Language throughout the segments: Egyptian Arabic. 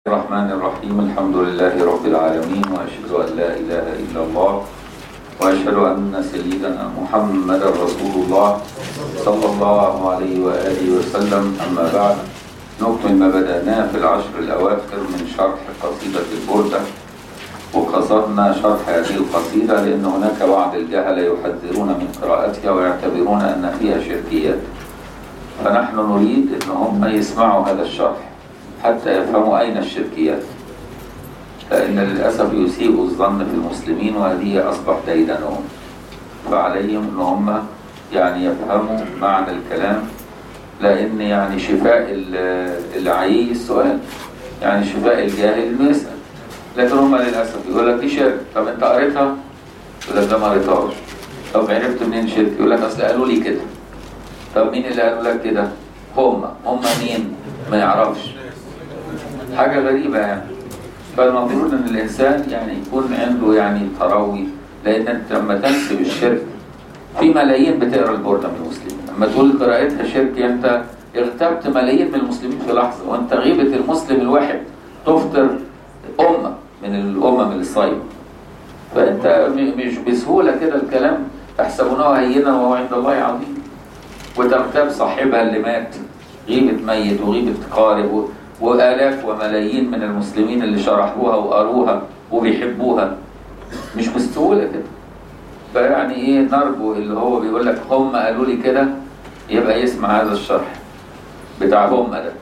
الرحمن الرحيم الحمد لله رب العالمين وأشهد أن لا إله إلا الله وأشهد أن سيدنا محمد رسول الله صلى الله عليه وآله وسلم أما بعد نكمل ما بدأناه في العشر الأواخر من شرح قصيدة البردة وقصدنا شرح هذه القصيدة لأن هناك بعض الجهلة يحذرون من قراءتها ويعتبرون أن فيها شركيات فنحن نريد أن هم يسمعوا هذا الشرح حتى يفهموا أين الشركيات فإن للأسف يسيء الظن في المسلمين وهذه أصبح ديدنهم فعليهم أن هم يعني يفهموا معنى الكلام لأن يعني شفاء العي السؤال يعني شفاء الجاهل إنه يسأل لكن هم للأسف يقول لك دي شرك طب أنت قريتها؟ يقول لك ده ما قريتهاش طب عرفت منين شرك؟ يقول لك أصل قالوا لي كده طب مين اللي قالوا لك كده؟ هم هم مين؟ ما يعرفش حاجة غريبة يعني فالمفروض ان الانسان يعني يكون عنده يعني تروي لان انت لما تنسب الشرك في ملايين بتقرا البورده من المسلمين لما تقول قراءتها شرك انت اغتبت ملايين من المسلمين في لحظه وانت غيبه المسلم الواحد تفطر امه من الامم الصايمه فانت مش بسهوله كده الكلام تحسبونه هينا وهو عند الله عظيم وتغتاب صاحبها اللي مات غيبه ميت وغيبه قارب وآلاف وملايين من المسلمين اللي شرحوها وقروها وبيحبوها مش بالسهولة كده فيعني ايه نرجو اللي هو بيقول لك هم قالوا لي كده يبقى يسمع هذا الشرح بتاع هم ده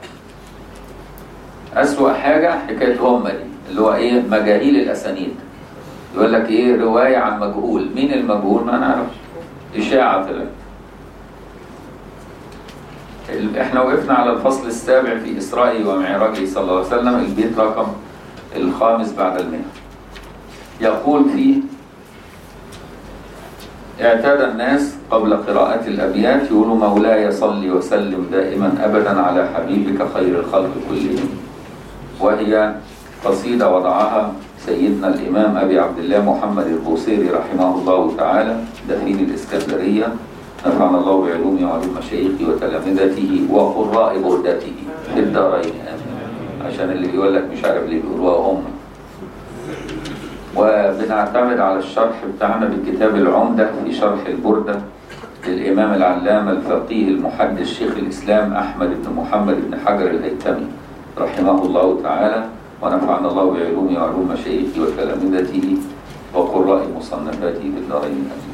أسوأ حاجة حكاية هم دي اللي هو ايه مجاهيل الأسانيد يقول لك ايه رواية عن مجهول مين المجهول ما نعرفش إشاعة طلعت احنا وقفنا على الفصل السابع في إسرائه ومعراجه صلى الله عليه وسلم البيت رقم الخامس بعد المئة يقول فيه اعتاد الناس قبل قراءة الأبيات يقولوا مولاي صل وسلم دائما أبدا على حبيبك خير الخلق كلهم وهي قصيدة وضعها سيدنا الإمام أبي عبد الله محمد البوصيري رحمه الله تعالى دفين الإسكندرية نفعنا الله بعلومه وعلوم مشايخه وتلامذته وقراء بردته في الدارين امين عشان اللي بيقول لك مش عارف ليه بيقولوها هم وبنعتمد على الشرح بتاعنا بالكتاب العمدة في شرح البردة للإمام العلامة الفقيه المحدث شيخ الإسلام أحمد بن محمد بن حجر الهيثمي رحمه الله تعالى ونفعنا الله بعلومه وعلوم مشايخه وتلامذته وقراء مصنفاته في الدارين امين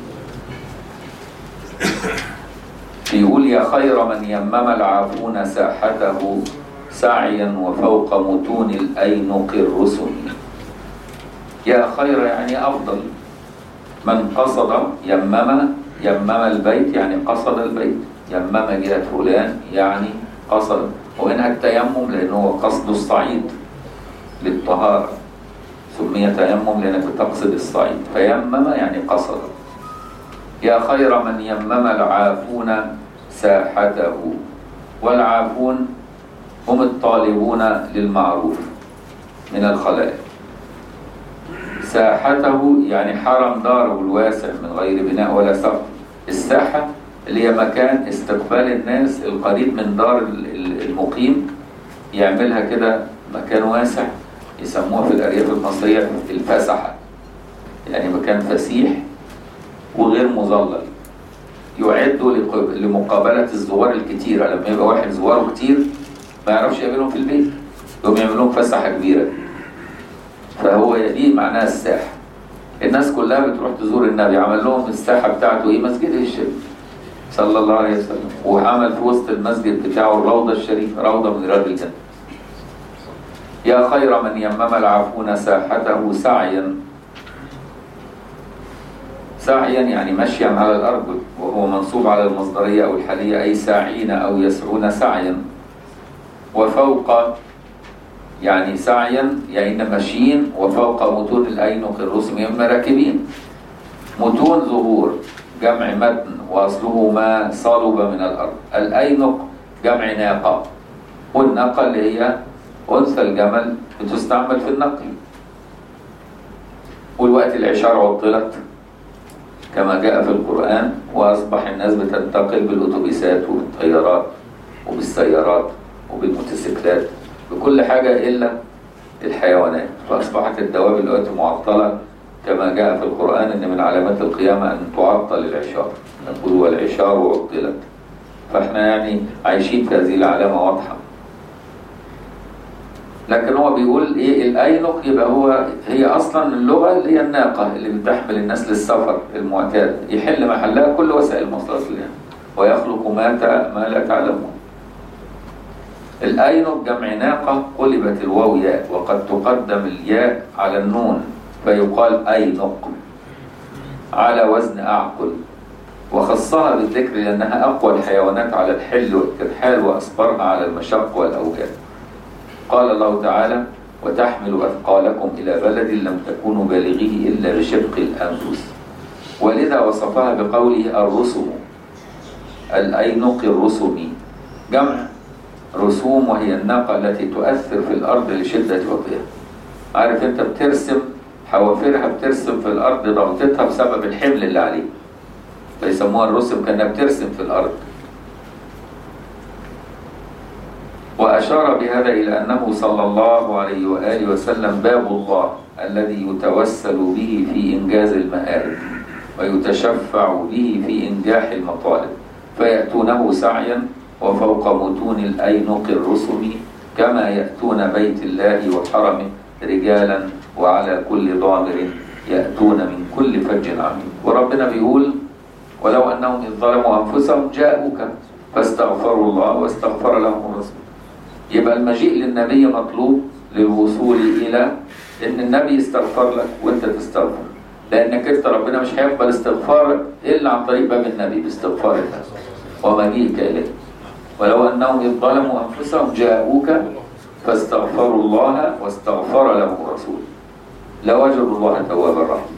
يقول يا خير من يمم العافون ساحته سعيا وفوق متون الأينق الرسل يا خير يعني أفضل من قصد يمم يمم البيت يعني قصد البيت يمم جهة فلان يعني قصد ومنها التيمم لأنه قصد الصعيد للطهارة سمي تيمم لأنك بتقصد الصعيد فيمم يعني قصد يا خير من يمم العافون ساحته والعافون هم الطالبون للمعروف من الخلائق ساحته يعني حرم داره الواسع من غير بناء ولا سقف الساحة اللي هي مكان استقبال الناس القريب من دار المقيم يعملها كده مكان واسع يسموها في الأرياف المصرية الفسحة يعني مكان فسيح وغير مظلل يعد لمقابلة الزوار الكتيرة لما يبقى واحد زواره كتير ما يعرفش يقابلهم في البيت يقوم يعمل لهم فسحة كبيرة فهو دي معناها الساحة الناس كلها بتروح تزور النبي عمل لهم الساحة بتاعته ايه مسجد الشريف صلى الله عليه وسلم وعمل في وسط المسجد بتاعه الروضة الشريفة روضة من رياض الجنة يا خير من يمم العافون ساحته سعيا سعيا يعني مشيا على الأرجل وهو منصوب على المصدرية أو الحالية أي ساعين أو يسعون سعيا وفوق يعني سعيا يعني ماشيين وفوق متون الأينق الرسم إما راكبين متون ظهور جمع متن وأصله ما صلب من الأرض الأينق جمع ناقة والناقة اللي هي أنثى الجمل بتستعمل في النقل والوقت العشار عطلت كما جاء في القرآن وأصبح الناس بتنتقل بالأتوبيسات وبالطيارات وبالسيارات وبالموتوسيكلات بكل حاجة إلا الحيوانات فأصبحت الدواب دلوقتي معطلة كما جاء في القرآن أن من علامات القيامة أن تعطل العشار نقول والعشار عطلت فاحنا يعني عايشين في هذه العلامة واضحة لكن هو بيقول ايه الاينق يبقى هو هي اصلا اللغه اللي هي الناقه اللي بتحمل الناس للسفر المعتاد يحل محلها كل وسائل المواصلات اللي يعني. ويخلق ما تع- ما لا تعلمون الاينق جمع ناقه قلبت الواو ياء وقد تقدم الياء على النون فيقال اينق على وزن اعقل وخصها بالذكر لانها اقوى الحيوانات على الحل والترحال واصبرها على المشق والاوجاع قال الله تعالى وتحمل أثقالكم إلى بلد لم تكونوا بالغيه إلا بشق الأنفس ولذا وصفها بقوله الرسم الأينق الرسمي جمع رسوم وهي الناقة التي تؤثر في الأرض لشدة وطئها عارف أنت بترسم حوافرها بترسم في الأرض ضغطتها بسبب الحمل اللي عليه فيسموها الرسم كأنها بترسم في الأرض وأشار بهذا إلى أنه صلى الله عليه وآله وسلم باب الله الذي يتوسل به في إنجاز المآرب ويتشفع به في إنجاح المطالب فيأتونه سعيا وفوق متون الأينق الرسم كما يأتون بيت الله وحرمه رجالا وعلى كل ضامر يأتون من كل فج عميق وربنا بيقول ولو أنهم إذ ظلموا أنفسهم جاءوك فاستغفروا الله واستغفر لهم الرسول يبقى المجيء للنبي مطلوب للوصول إلى إن النبي يستغفر لك وأنت تستغفر لأنك أنت ربنا مش هيقبل استغفارك إلا عن طريق باب النبي باستغفارك ومجيئك إليه ولو أنهم إذ ظلموا أنفسهم جاءوك فاستغفروا الله واستغفر لهم الرسول لوجدوا الله توابا رحيما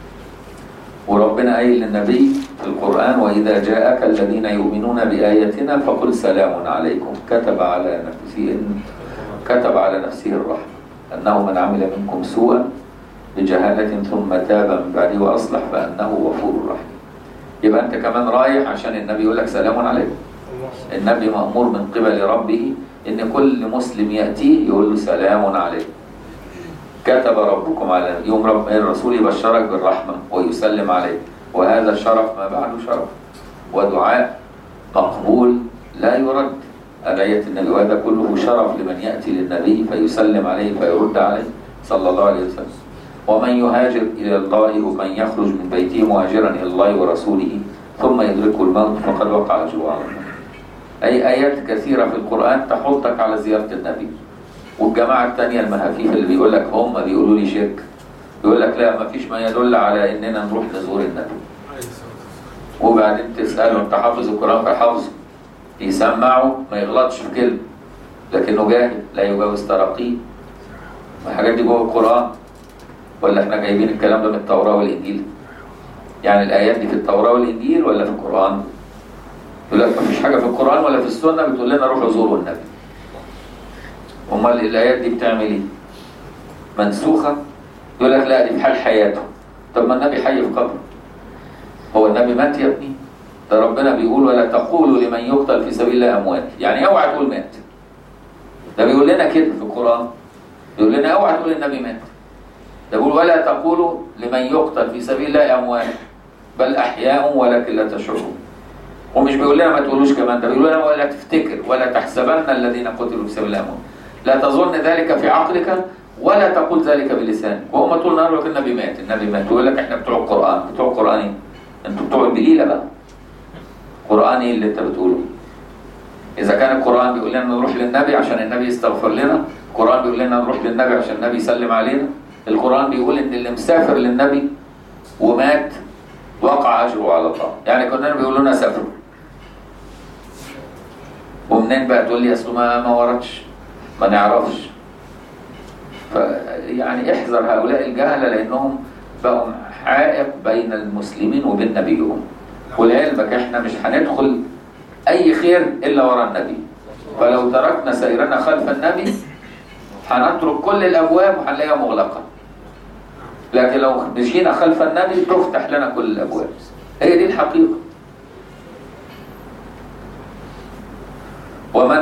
وربنا قايل للنبي في القرآن وإذا جاءك الذين يؤمنون بآياتنا فقل سلام عليكم كتب على نفسه كتب على نفسه الرحمة أنه من عمل منكم سوءا بجهالة ثم تاب من بعده وأصلح فأنه غفور رحيم يبقى أنت كمان رايح عشان النبي يقول لك سلام عليكم النبي مأمور من قبل ربه إن كل مسلم يأتيه يقول له سلام عليكم كتب ربكم على يوم رب الرسول يبشرك بالرحمة ويسلم عليك وهذا شرف ما بعده شرف ودعاء مقبول لا يرد أدعية النبي وهذا كله شرف لمن يأتي للنبي فيسلم عليه فيرد عليه صلى الله عليه وسلم ومن يهاجر إلى الله ومن يخرج من بيته مهاجرا إلى الله ورسوله ثم يدركه الموت فقد وقع أجره على الله أي آيات كثيرة في القرآن تحضك على زيارة النبي والجماعة التانية المهافيف اللي بيقول لك هم بيقولوا لي شرك يقول لك لا ما فيش ما يدل على اننا نروح نزور النبي وبعدين تسأله انت حافظ القرآن فحافظه يسمعه ما يغلطش في كلمة لكنه جاهل لا يجاوز ترقيه ما الحاجات دي جوه القرآن ولا احنا جايبين الكلام ده من التوراة والإنجيل يعني الآيات دي في التوراة والإنجيل ولا في القرآن يقول لك ما فيش حاجة في القرآن ولا في السنة بتقول لنا روحوا زوروا النبي امال الايات دي بتعمل ايه منسوخه يقول لك لا دي في حال حياته طب ما النبي حي في قبره هو النبي مات يا ابني ده ربنا بيقول ولا تقولوا لمن يقتل في سبيل الله اموات يعني اوعى تقول مات ده بيقول لنا كده في القران بيقول لنا اوعى تقول النبي مات ده بيقول ولا تقولوا لمن يقتل في سبيل الله اموات بل احياء ولكن لا تشعرون ومش بيقول لنا ما تقولوش كمان ده بيقول لنا ولا تفتكر ولا تحسبن الذين قتلوا في سبيل الله اموات لا تظن ذلك في عقلك ولا تقول ذلك بلسانك وهم طول النهار يقول لك النبي مات النبي مات يقول لك احنا بتوع القران بتوع القران ايه انتوا بتوع البليله بقى قران ايه اللي انت بتقوله اذا كان القران بيقول لنا نروح للنبي عشان النبي يستغفر لنا القران بيقول لنا نروح للنبي عشان النبي يسلم علينا القران بيقول ان اللي مسافر للنبي ومات وقع اجره على الله يعني كنا بيقولوا لنا سافروا ومنين بقى تقول لي اصل ما ما وردش ما نعرفش ف يعني احذر هؤلاء الجهله لانهم بقوا حائط بين المسلمين وبين نبيهم ولعلمك احنا مش هندخل اي خير الا ورا النبي فلو تركنا سيرنا خلف النبي هنترك كل الابواب وهنلاقيها مغلقه لكن لو مشينا خلف النبي تفتح لنا كل الابواب هي دي الحقيقه ومن هو الآن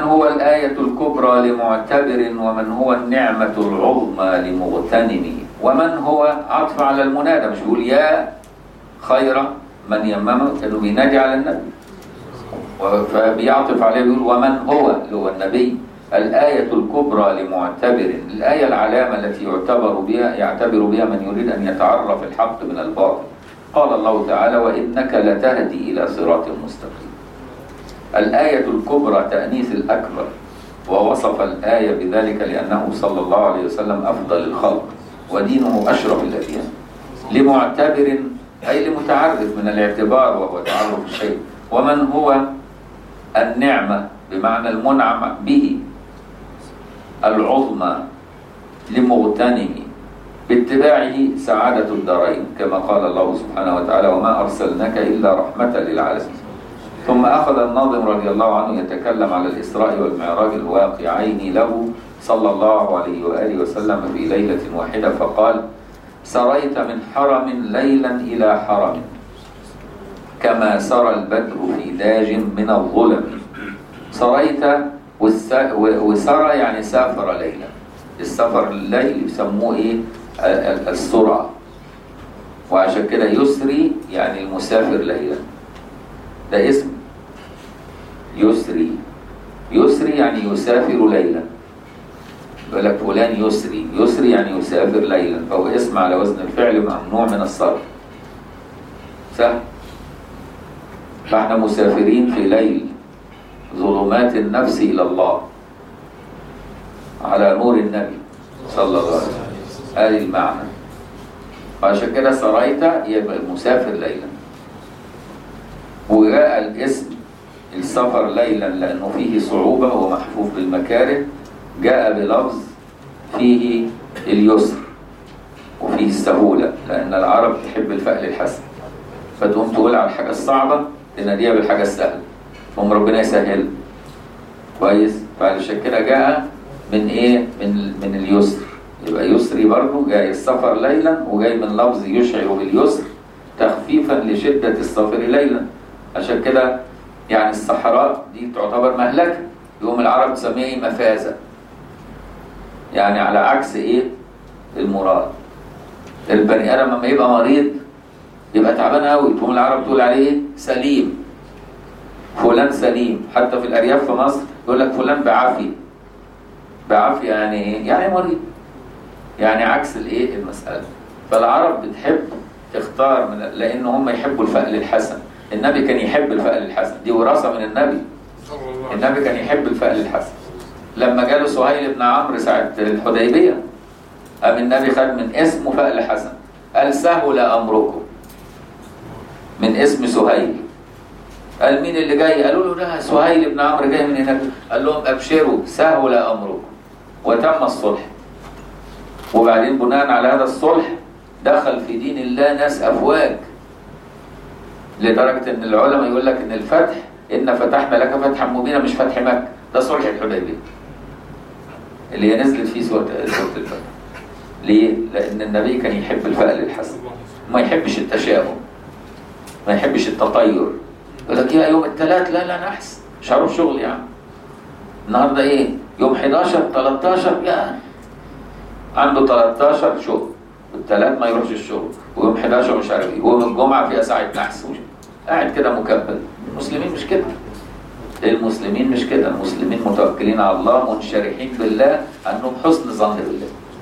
الآية الكبرى لمعتبر ومن هو النعمة العظمى لمغتنم ومن هو عطف على المنادى مش بيقول يا خير من يممه كانوا بينادي على النبي فبيعطف عليه بيقول ومن هو اللي هو النبي الآية الكبرى لمعتبر الآية العلامة التي يعتبر بها يعتبر بها من يريد أن يتعرف الحق من الباطل قال الله تعالى وإنك لتهدي إلى صراط مستقيم الآية الكبرى تأنيث الأكبر ووصف الآية بذلك لأنه صلى الله عليه وسلم أفضل الخلق ودينه أشرف الأديان لمعتبر أي لمتعرف من الاعتبار وهو تعرف الشيء ومن هو النعمة بمعنى المنعم به العظمى لمغتنم باتباعه سعادة الدارين كما قال الله سبحانه وتعالى وما أرسلناك إلا رحمة للعالمين ثم أخذ الناظم رضي الله عنه يتكلم على الإسراء والمعراج الواقعين له صلى الله عليه وآله وسلم في ليلة واحدة فقال سريت من حرم ليلا إلى حرم كما سرى البدر في داج من الظلم سريت وسرى يعني سافر ليلا السفر الليل يسموه ايه السرعة وعشان كده يسري يعني المسافر ليلا ده اسم يسري يسري يعني يسافر ليلا يقول لك فلان يسري يسري يعني يسافر ليلا فهو اسم على وزن الفعل ممنوع من الصرف سهل فاحنا مسافرين في ليل ظلمات النفس إلى الله على نور النبي صلى الله عليه وسلم هذه المعنى وعشان كده سريت يبقى المسافر ليلا وجاء الاسم السفر ليلا لأنه فيه صعوبة ومحفوف بالمكاره جاء بلفظ فيه اليسر وفيه السهولة لأن العرب تحب الفأل الحسن فتقوم تقول على الحاجة الصعبة تناديها بالحاجة السهلة هم ربنا يسهل كويس فعلشان كده جاء من ايه من من اليسر يبقى يسري برضه جاي السفر ليلا وجاي من لفظ يشعر باليسر تخفيفا لشدة السفر ليلا عشان كده يعني الصحراء دي تعتبر مهلكة يقوم العرب تسميها ايه مفازة يعني على عكس ايه المراد البني ادم لما يبقى مريض يبقى تعبان قوي تقوم العرب تقول عليه سليم فلان سليم حتى في الارياف في مصر يقول لك فلان بعافيه بعافيه يعني ايه يعني مريض يعني عكس الايه المساله فالعرب بتحب تختار من لان هم يحبوا الفأل الحسن النبي كان يحب الفأل الحسن دي وراثه من النبي النبي كان يحب الفأل الحسن لما جاله سهيل بن عمرو ساعه الحديبيه قام النبي خد من اسمه فأل حسن قال سهل امركم من اسم سهيل قال مين اللي جاي قالوا له ده سهيل بن عمرو جاي من هناك قال لهم ابشروا سهل امركم وتم الصلح وبعدين بناء على هذا الصلح دخل في دين الله ناس افواج لدرجه ان العلماء يقول لك ان الفتح ان فتحنا لك فتحا مبينا مش فتح مكه ده صلح الحديبيه اللي هي نزلت فيه سوره سوره الفتح ليه؟ لان النبي كان يحب الفأل الحسن ما يحبش التشاؤم ما يحبش التطير يقول لك يا يوم الثلاث لا لا نحس مش هروح شغل يعني النهارده ايه يوم 11 13 يا عنده 13 شغل والثلاث ما يروحش الشغل ويوم 11 مش عارف ايه ويوم الجمعه فيها ساعه نحس قاعد كده مكبل المسلمين مش كده المسلمين مش كده المسلمين متوكلين على الله منشرحين بالله انهم حسن ظن بالله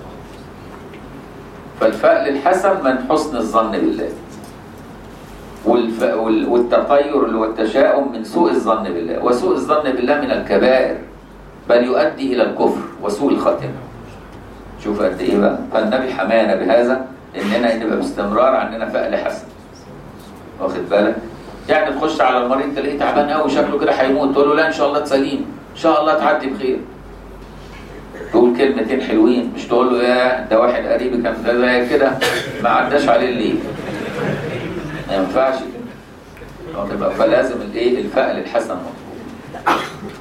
فالفأل الحسن من حسن الظن بالله والف... وال... والتطير اللي هو التشاؤم من سوء الظن بالله وسوء الظن بالله من الكبائر بل يؤدي الى الكفر وسوء الخاتمه شوف قد ايه بقى فالنبي حمانا بهذا اننا نبقى باستمرار عندنا فأل حسن واخد بالك يعني تخش على المريض تلاقيه تعبان قوي شكله كده هيموت تقول له لا ان شاء الله تسليم ان شاء الله تعدي بخير تقول كلمتين حلوين مش تقول له يا ده واحد قريبي كان ده زي كده ما عداش عليه الليل ما ينفعش كده فلازم الايه الفأل الحسن مطلوب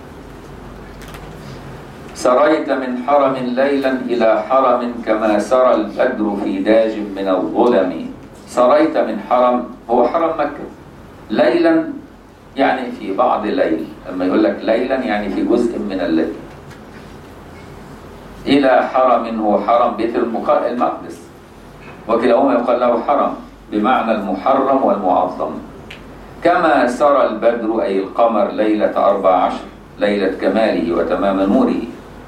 سريت من حرم ليلا إلى حرم كما سرى البدر في داج من الظلم سريت من حرم هو حرم مكة ليلا يعني في بعض ليل لما يقول لك ليلا يعني في جزء من الليل إلى حرم هو حرم بيت المق- المقدس وكلاهما يقال له حرم بمعنى المحرم والمعظم كما سرى البدر أي القمر ليلة أربع عشر ليلة كماله وتمام نوره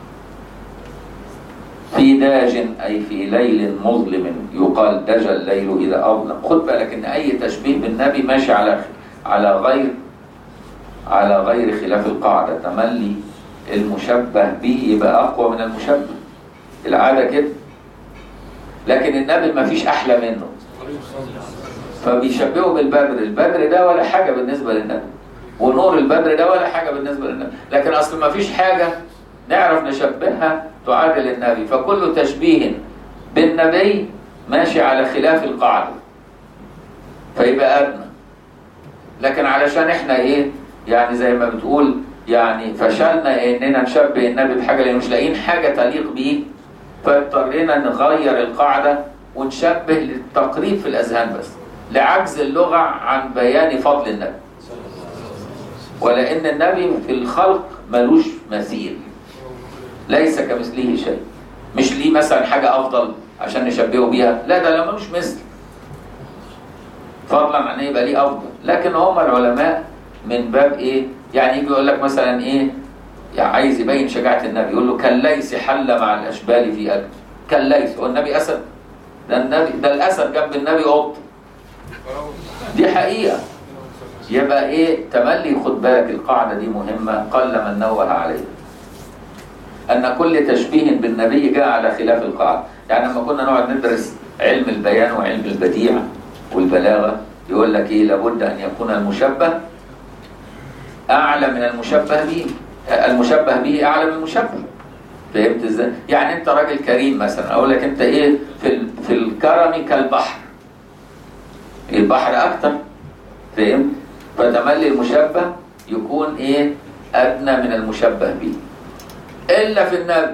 في داج أي في ليل مظلم يقال دجى الليل إذا أظلم خد بالك إن أي تشبيه بالنبي ماشي على على غير على غير خلاف القاعدة تملي المشبه به يبقى أقوى من المشبه العادة كده لكن النبي ما فيش أحلى منه فبيشبهه بالبدر البدر ده ولا حاجة بالنسبة للنبي ونور البدر ده ولا حاجة بالنسبة للنبي لكن أصل ما فيش حاجة نعرف نشبهها تعادل النبي فكل تشبيه بالنبي ماشي على خلاف القاعدة فيبقى أدنى لكن علشان احنا ايه يعني زي ما بتقول يعني فشلنا اننا نشبه النبي بحاجه لان مش لاقيين حاجه تليق بيه فاضطرينا نغير القاعده ونشبه للتقريب في الاذهان بس لعجز اللغه عن بيان فضل النبي ولان النبي في الخلق ملوش مثيل ليس كمثله شيء مش ليه مثلا حاجه افضل عشان نشبهه بيها لا ده لا ملوش مثل فضلا عن يبقى ليه افضل لكن هم العلماء من باب ايه يعني يجي يقول لك مثلا ايه يعني عايز يبين شجاعه النبي يقول له كالليث حل مع الاشبال في اجل كالليث هو النبي اسد ده النبي ده الاسد جنب النبي قط دي حقيقه يبقى ايه تملي خد بالك القاعده دي مهمه قل من نوه عليها ان كل تشبيه بالنبي جاء على خلاف القاعده يعني لما كنا نقعد ندرس علم البيان وعلم البديع والبلاغه يقول لك ايه لابد ان يكون المشبه اعلى من المشبه به المشبه به اعلى من المشبه فهمت ازاي يعني انت راجل كريم مثلا اقول لك انت ايه في ال- في الكرم كالبحر البحر اكتر فهمت فتملي المشبه يكون ايه ادنى من المشبه به الا في النبي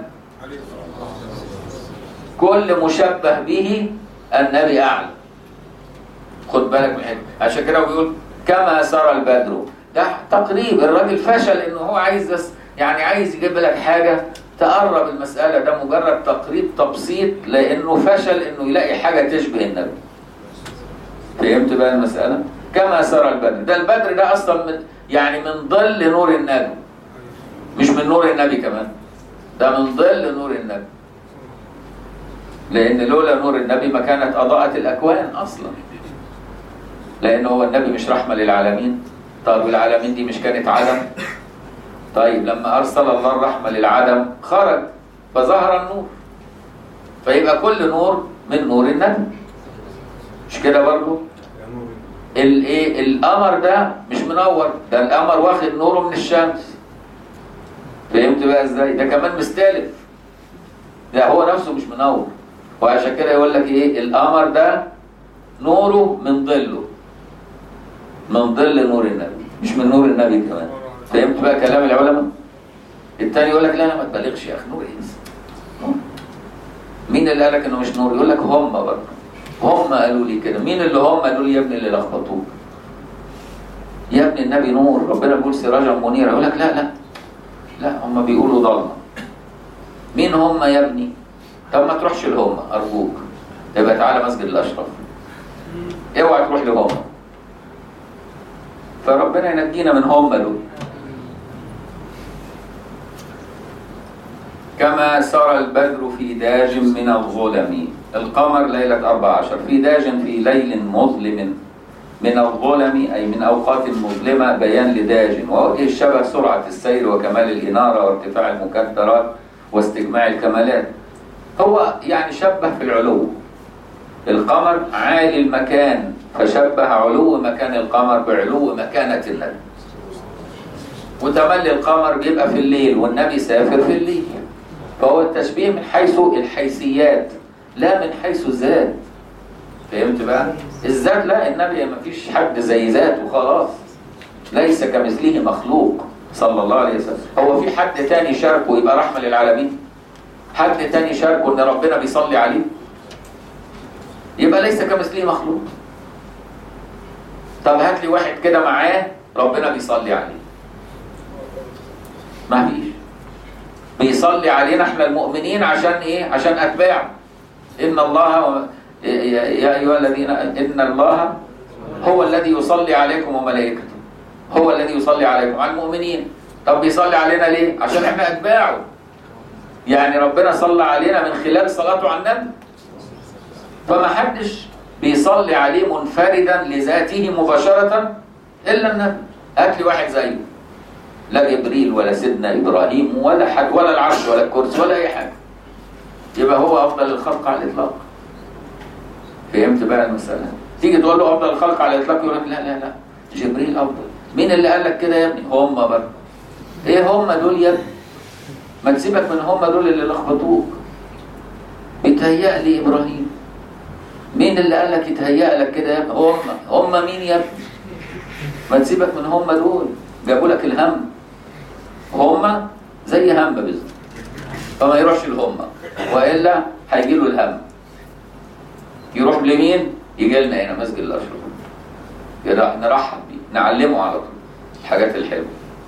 كل مشبه به النبي اعلى خد بالك من الحته عشان كده هو بيقول كما سرى البدر ده تقريب الراجل فشل انه هو عايز بس يعني عايز يجيب لك حاجه تقرب المساله ده مجرد تقريب تبسيط لانه فشل انه يلاقي حاجه تشبه النبي فهمت بقى المساله كما سرى البدر ده البدر ده اصلا من يعني من ظل نور النبي مش من نور النبي كمان ده من ظل نور النبي لان لولا نور النبي ما كانت اضاءت الاكوان اصلا لان هو النبي مش رحمه للعالمين طيب العالمين دي مش كانت عدم طيب لما ارسل الله الرحمه للعدم خرج فظهر النور فيبقى كل نور من نور النبي مش كده برضه الايه القمر ده مش منور ده القمر واخد نوره من الشمس فهمت بقى ازاي ده كمان مستلف ده هو نفسه مش منور وعشان كده يقول لك ايه القمر ده نوره من ظله من ظل نور النبي مش من نور النبي كمان فهمت بقى كلام العلماء التاني يقول لك لا لا ما تبالغش يا اخي نور ايه بس؟ نور. مين اللي قال لك انه مش نور يقول لك هم برضه هم قالوا لي كده مين اللي هم قالوا لي يا ابني اللي لخبطوك يا ابني النبي نور ربنا بيقول سراجا منيرا يقول لك لا لا لا هم بيقولوا ضلمه مين هم يا ابني طب ما تروحش لهم ارجوك يبقى تعالى مسجد الاشرف اوعى تروح لهم فربنا ينجينا من هم دول كما سرى البدر في داج من الظلم القمر ليلة 14 في داج في ليل مظلم من الظلم أي من أوقات مظلمة بيان لداج ووجه الشبه سرعة السير وكمال الإنارة وارتفاع المكدرات واستجماع الكمالات هو يعني شبه في العلو القمر عالي المكان فشبه علو مكان القمر بعلو مكانة النبي وتملي القمر بيبقى في الليل والنبي سافر في الليل فهو التشبيه من حيث الحيثيات لا من حيث الذات فهمت بقى الذات لا النبي ما فيش حد زي ذاته خلاص ليس كمثله مخلوق صلى الله عليه وسلم هو في حد تاني شاركه يبقى رحمة للعالمين حد تاني شاركه ان ربنا بيصلي عليه يبقى ليس كمثله مخلوق طب هات لي واحد كده معاه ربنا بيصلي عليه ما فيش بيصلي علينا احنا المؤمنين عشان ايه عشان اتباعه ان الله و... يا يا ايها الذين ان الله هو الذي يصلي عليكم وملائكته هو الذي يصلي عليكم على المؤمنين طب بيصلي علينا ليه عشان احنا اتباعه يعني ربنا صلى علينا من خلال صلاته على النبي فما حدش بيصلي عليه منفردا لذاته مباشرة إلا النبي هات لي واحد زيه لا جبريل ولا سيدنا إبراهيم ولا حد ولا العرش ولا الكرسي ولا أي حاجة يبقى هو أفضل الخلق على الإطلاق فهمت بقى المسألة تيجي تقول له أفضل الخلق على الإطلاق يقول لك لا لا لا جبريل أفضل مين اللي قال لك كده يا ابني هم برضه إيه هم دول يا ابني ما تسيبك من هم دول اللي لخبطوك بيتهيأ لي إبراهيم مين اللي قال لك يتهيأ لك كده يا ابني هم هم مين يا ابني ما تسيبك من هم دول جابوا لك الهم هم زي هم بالظبط فما يروحش الهم والا هيجي له الهم يروح لمين يجي لنا هنا مسجد الاشرف يلا نرحب بيه نعلمه على طول الحاجات الحلوه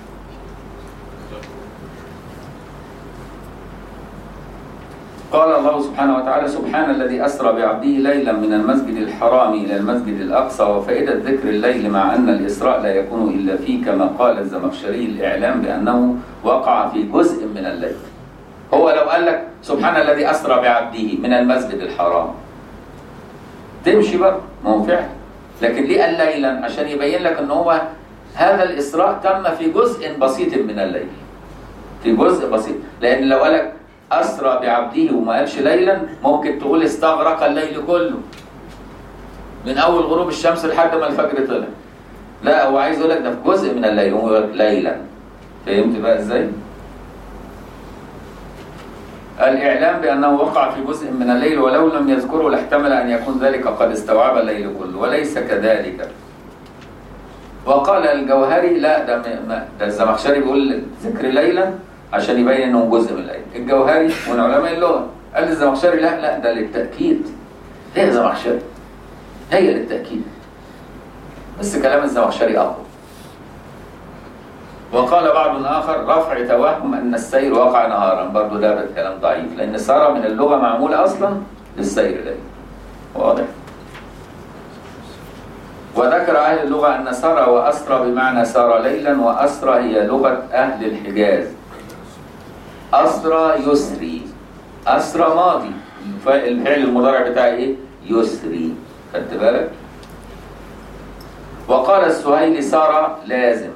قال الله سبحانه وتعالى سبحان الذي أسرى بعبده ليلا من المسجد الحرام إلى المسجد الأقصى وفائدة ذكر الليل مع أن الإسراء لا يكون إلا فيه كما قال الزمخشري الإعلام بأنه وقع في جزء من الليل هو لو قال لك سبحان الذي أسرى بعبده من المسجد الحرام تمشي بقى ما هو فعل لكن ليه قال ليلا عشان يبين لك ان هو هذا الإسراء تم في جزء بسيط من الليل في جزء بسيط لأن لو قال لك أسرى بعبده وما قالش ليلا ممكن تقول استغرق الليل كله من أول غروب الشمس لحد ما الفجر طلع لا هو عايز يقول لك ده في جزء من الليل هو يقول لك ليلا فهمت بقى ازاي؟ الإعلام بأنه وقع في جزء من الليل ولو لم يذكره لاحتمل أن يكون ذلك قد استوعب الليل كله وليس كذلك وقال الجوهري لا ده ده الزمخشري بيقول ذكر ليلا عشان يبين انه جزء من الايه الجوهري من علماء اللغه قال الزمخشري لا لا ده للتاكيد هي الزمخشري هي للتاكيد بس كلام الزمخشري اقوى وقال بعض اخر رفع توهم ان السير وقع نهارا برضه ده كلام ضعيف لان سارة من اللغه معموله اصلا للسير ليل واضح وذكر أهل اللغة أن سرى وأسرى بمعنى سار ليلا وأسرى هي لغة أهل الحجاز أسرى يسري أسرى ماضي الفعل المضارع بتاعي إيه؟ يسري خدت بالك؟ وقال السهيلي سارة لازم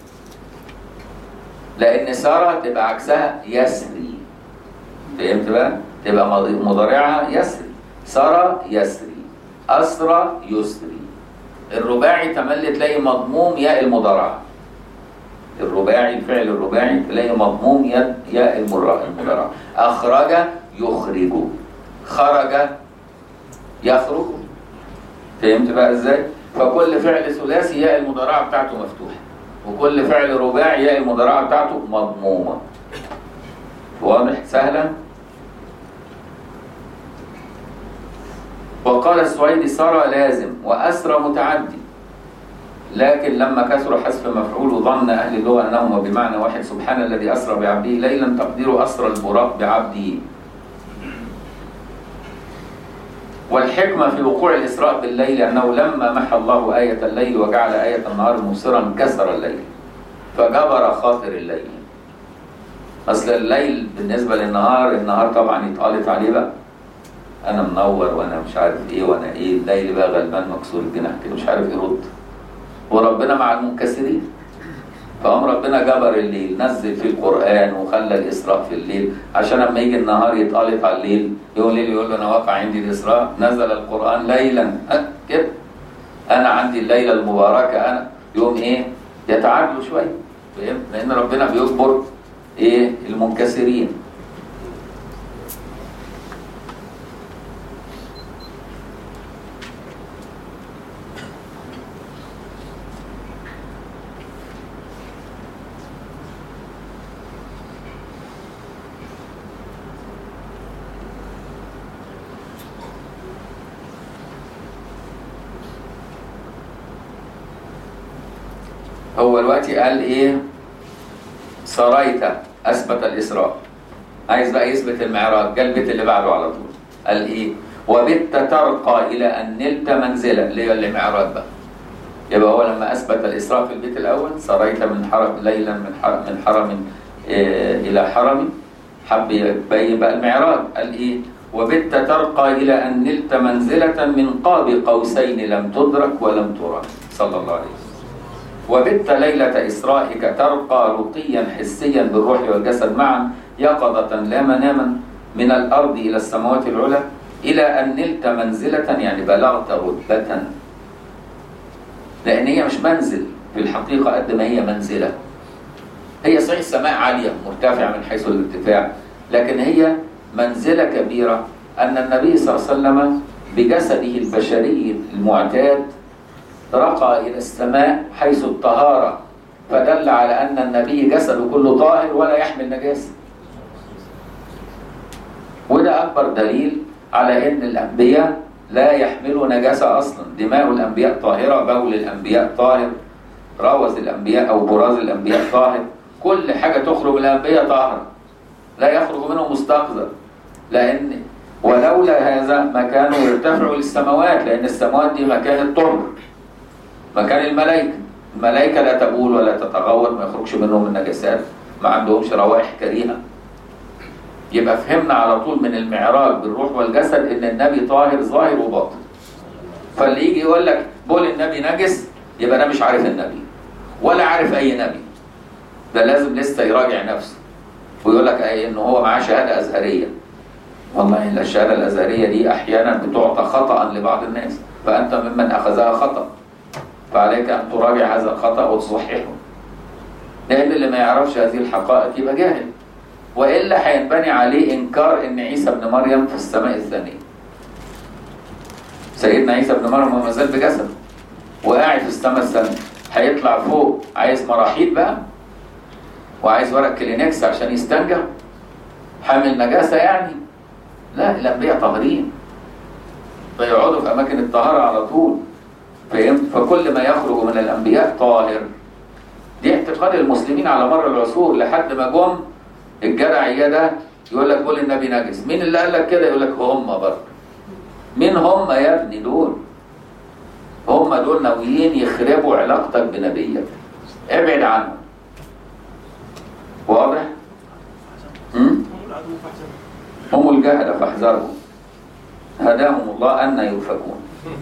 لأن سارة تبقى عكسها يسري فهمت بقى؟ تبقى مضارعها يسري سارة يسري أسرى يسري الرباعي تملي تلاقي مضموم ياء المضارعة الرباعي الفعل الرباعي تلاقي مضموم ياء ياء المضارعة أخرج يخرج خرج يخرج فهمت بقى ازاي؟ فكل فعل ثلاثي ياء المضارعة بتاعته مفتوحة وكل فعل رباعي ياء المضارعة بتاعته مضمومة واضح سهلا؟ وقال السويدي سرى لازم وأسرى متعدي لكن لما كثر حذف مفعول ظن أهل اللغة أنهما بمعنى واحد سبحان الذي أسرى بعبده ليلا تقدير أسرى البراق بعبده والحكمة في وقوع الإسراء بالليل أنه لما محى الله آية الليل وجعل آية النهار مبصرا كسر الليل فجبر خاطر الليل أصل الليل بالنسبة للنهار النهار طبعا يتقالط عليه بقى انا منور وانا مش عارف ايه وانا ايه الليل بقى غلبان مكسور الجناح كده مش عارف يرد وربنا مع المنكسرين فقام ربنا جبر الليل نزل فيه القران وخلى الاسراء في الليل عشان لما يجي النهار يتقلط على الليل يقول الليل يقول له انا واقع عندي الاسراء نزل القران ليلا أه كده انا عندي الليله المباركه انا يوم ايه يتعادلوا شويه فاهم لان ربنا بيجبر ايه المنكسرين هو دلوقتي قال ايه سريت اثبت الاسراء عايز بقى يثبت المعراج قال البيت اللي بعده على طول قال ايه وبت ترقى الى ان نلت منزله اللي هي المعراج بقى يبقى هو لما اثبت الاسراء في البيت الاول سريت من حرم ليلا من حرم من حرم إيه الى حرم حب يبين بقى المعراج قال ايه وبت ترقى الى ان نلت منزله من قاب قوسين لم تدرك ولم ترى صلى الله عليه وسلم وبت ليلة إسرائك ترقى رقيا حسيا بالروح والجسد معا يقظة لا مناما من الأرض إلى السماوات العلى إلى أن نلت منزلة يعني بلغت رتبة لأن هي مش منزل في الحقيقة قد ما هي منزلة هي صحيح سماء عالية مرتفعة من حيث الارتفاع لكن هي منزلة كبيرة أن النبي صلى الله عليه وسلم بجسده البشري المعتاد رقى إلى السماء حيث الطهارة فدل على أن النبي جسده كله طاهر ولا يحمل نجاسة وده أكبر دليل على أن الأنبياء لا يحملوا نجاسة أصلا دماء الأنبياء طاهرة بول الأنبياء طاهر روث الأنبياء أو براز الأنبياء طاهر كل حاجة تخرج من الأنبياء طاهرة لا يخرج منه مستقذر لأن ولولا هذا ما كانوا يرتفعوا للسماوات لأن السماوات دي مكان الطهر مكان الملائكة الملائكة لا تبول ولا تتغوط ما يخرجش منهم النجاسات ما عندهمش روائح كريهة يبقى فهمنا على طول من المعراج بالروح والجسد ان النبي طاهر ظاهر وباطن فاللي يجي يقول لك بول النبي نجس يبقى انا مش عارف النبي ولا عارف اي نبي ده لازم لسه يراجع نفسه ويقول لك ايه ان هو معاه شهاده ازهريه والله الشهاده الازهريه دي احيانا بتعطى خطا لبعض الناس فانت ممن اخذها خطا فعليك ان تراجع هذا الخطا وتصححه لان اللي ما يعرفش هذه الحقائق يبقى جاهل والا هينبني عليه انكار ان عيسى ابن مريم في السماء الثانيه سيدنا عيسى ابن مريم هو ما زال بجسده وقاعد في السماء الثانيه هيطلع فوق عايز مراحيض بقى وعايز ورق كلينكس عشان يستنجى حامل نجاسه يعني لا الانبياء طاهرين فيقعدوا في اماكن الطهاره على طول فهمت فكل ما يخرج من الانبياء طاهر دي اعتقاد المسلمين على مر العصور لحد ما جم الجدع ده يقول لك قول النبي نجس مين اللي قال لك كده يقول لك هم برضه مين هم يا ابني دول هم دول ناويين يخربوا علاقتك بنبيك ابعد عنهم واضح هم هم الجهله فاحذرهم هداهم الله ان يؤفكون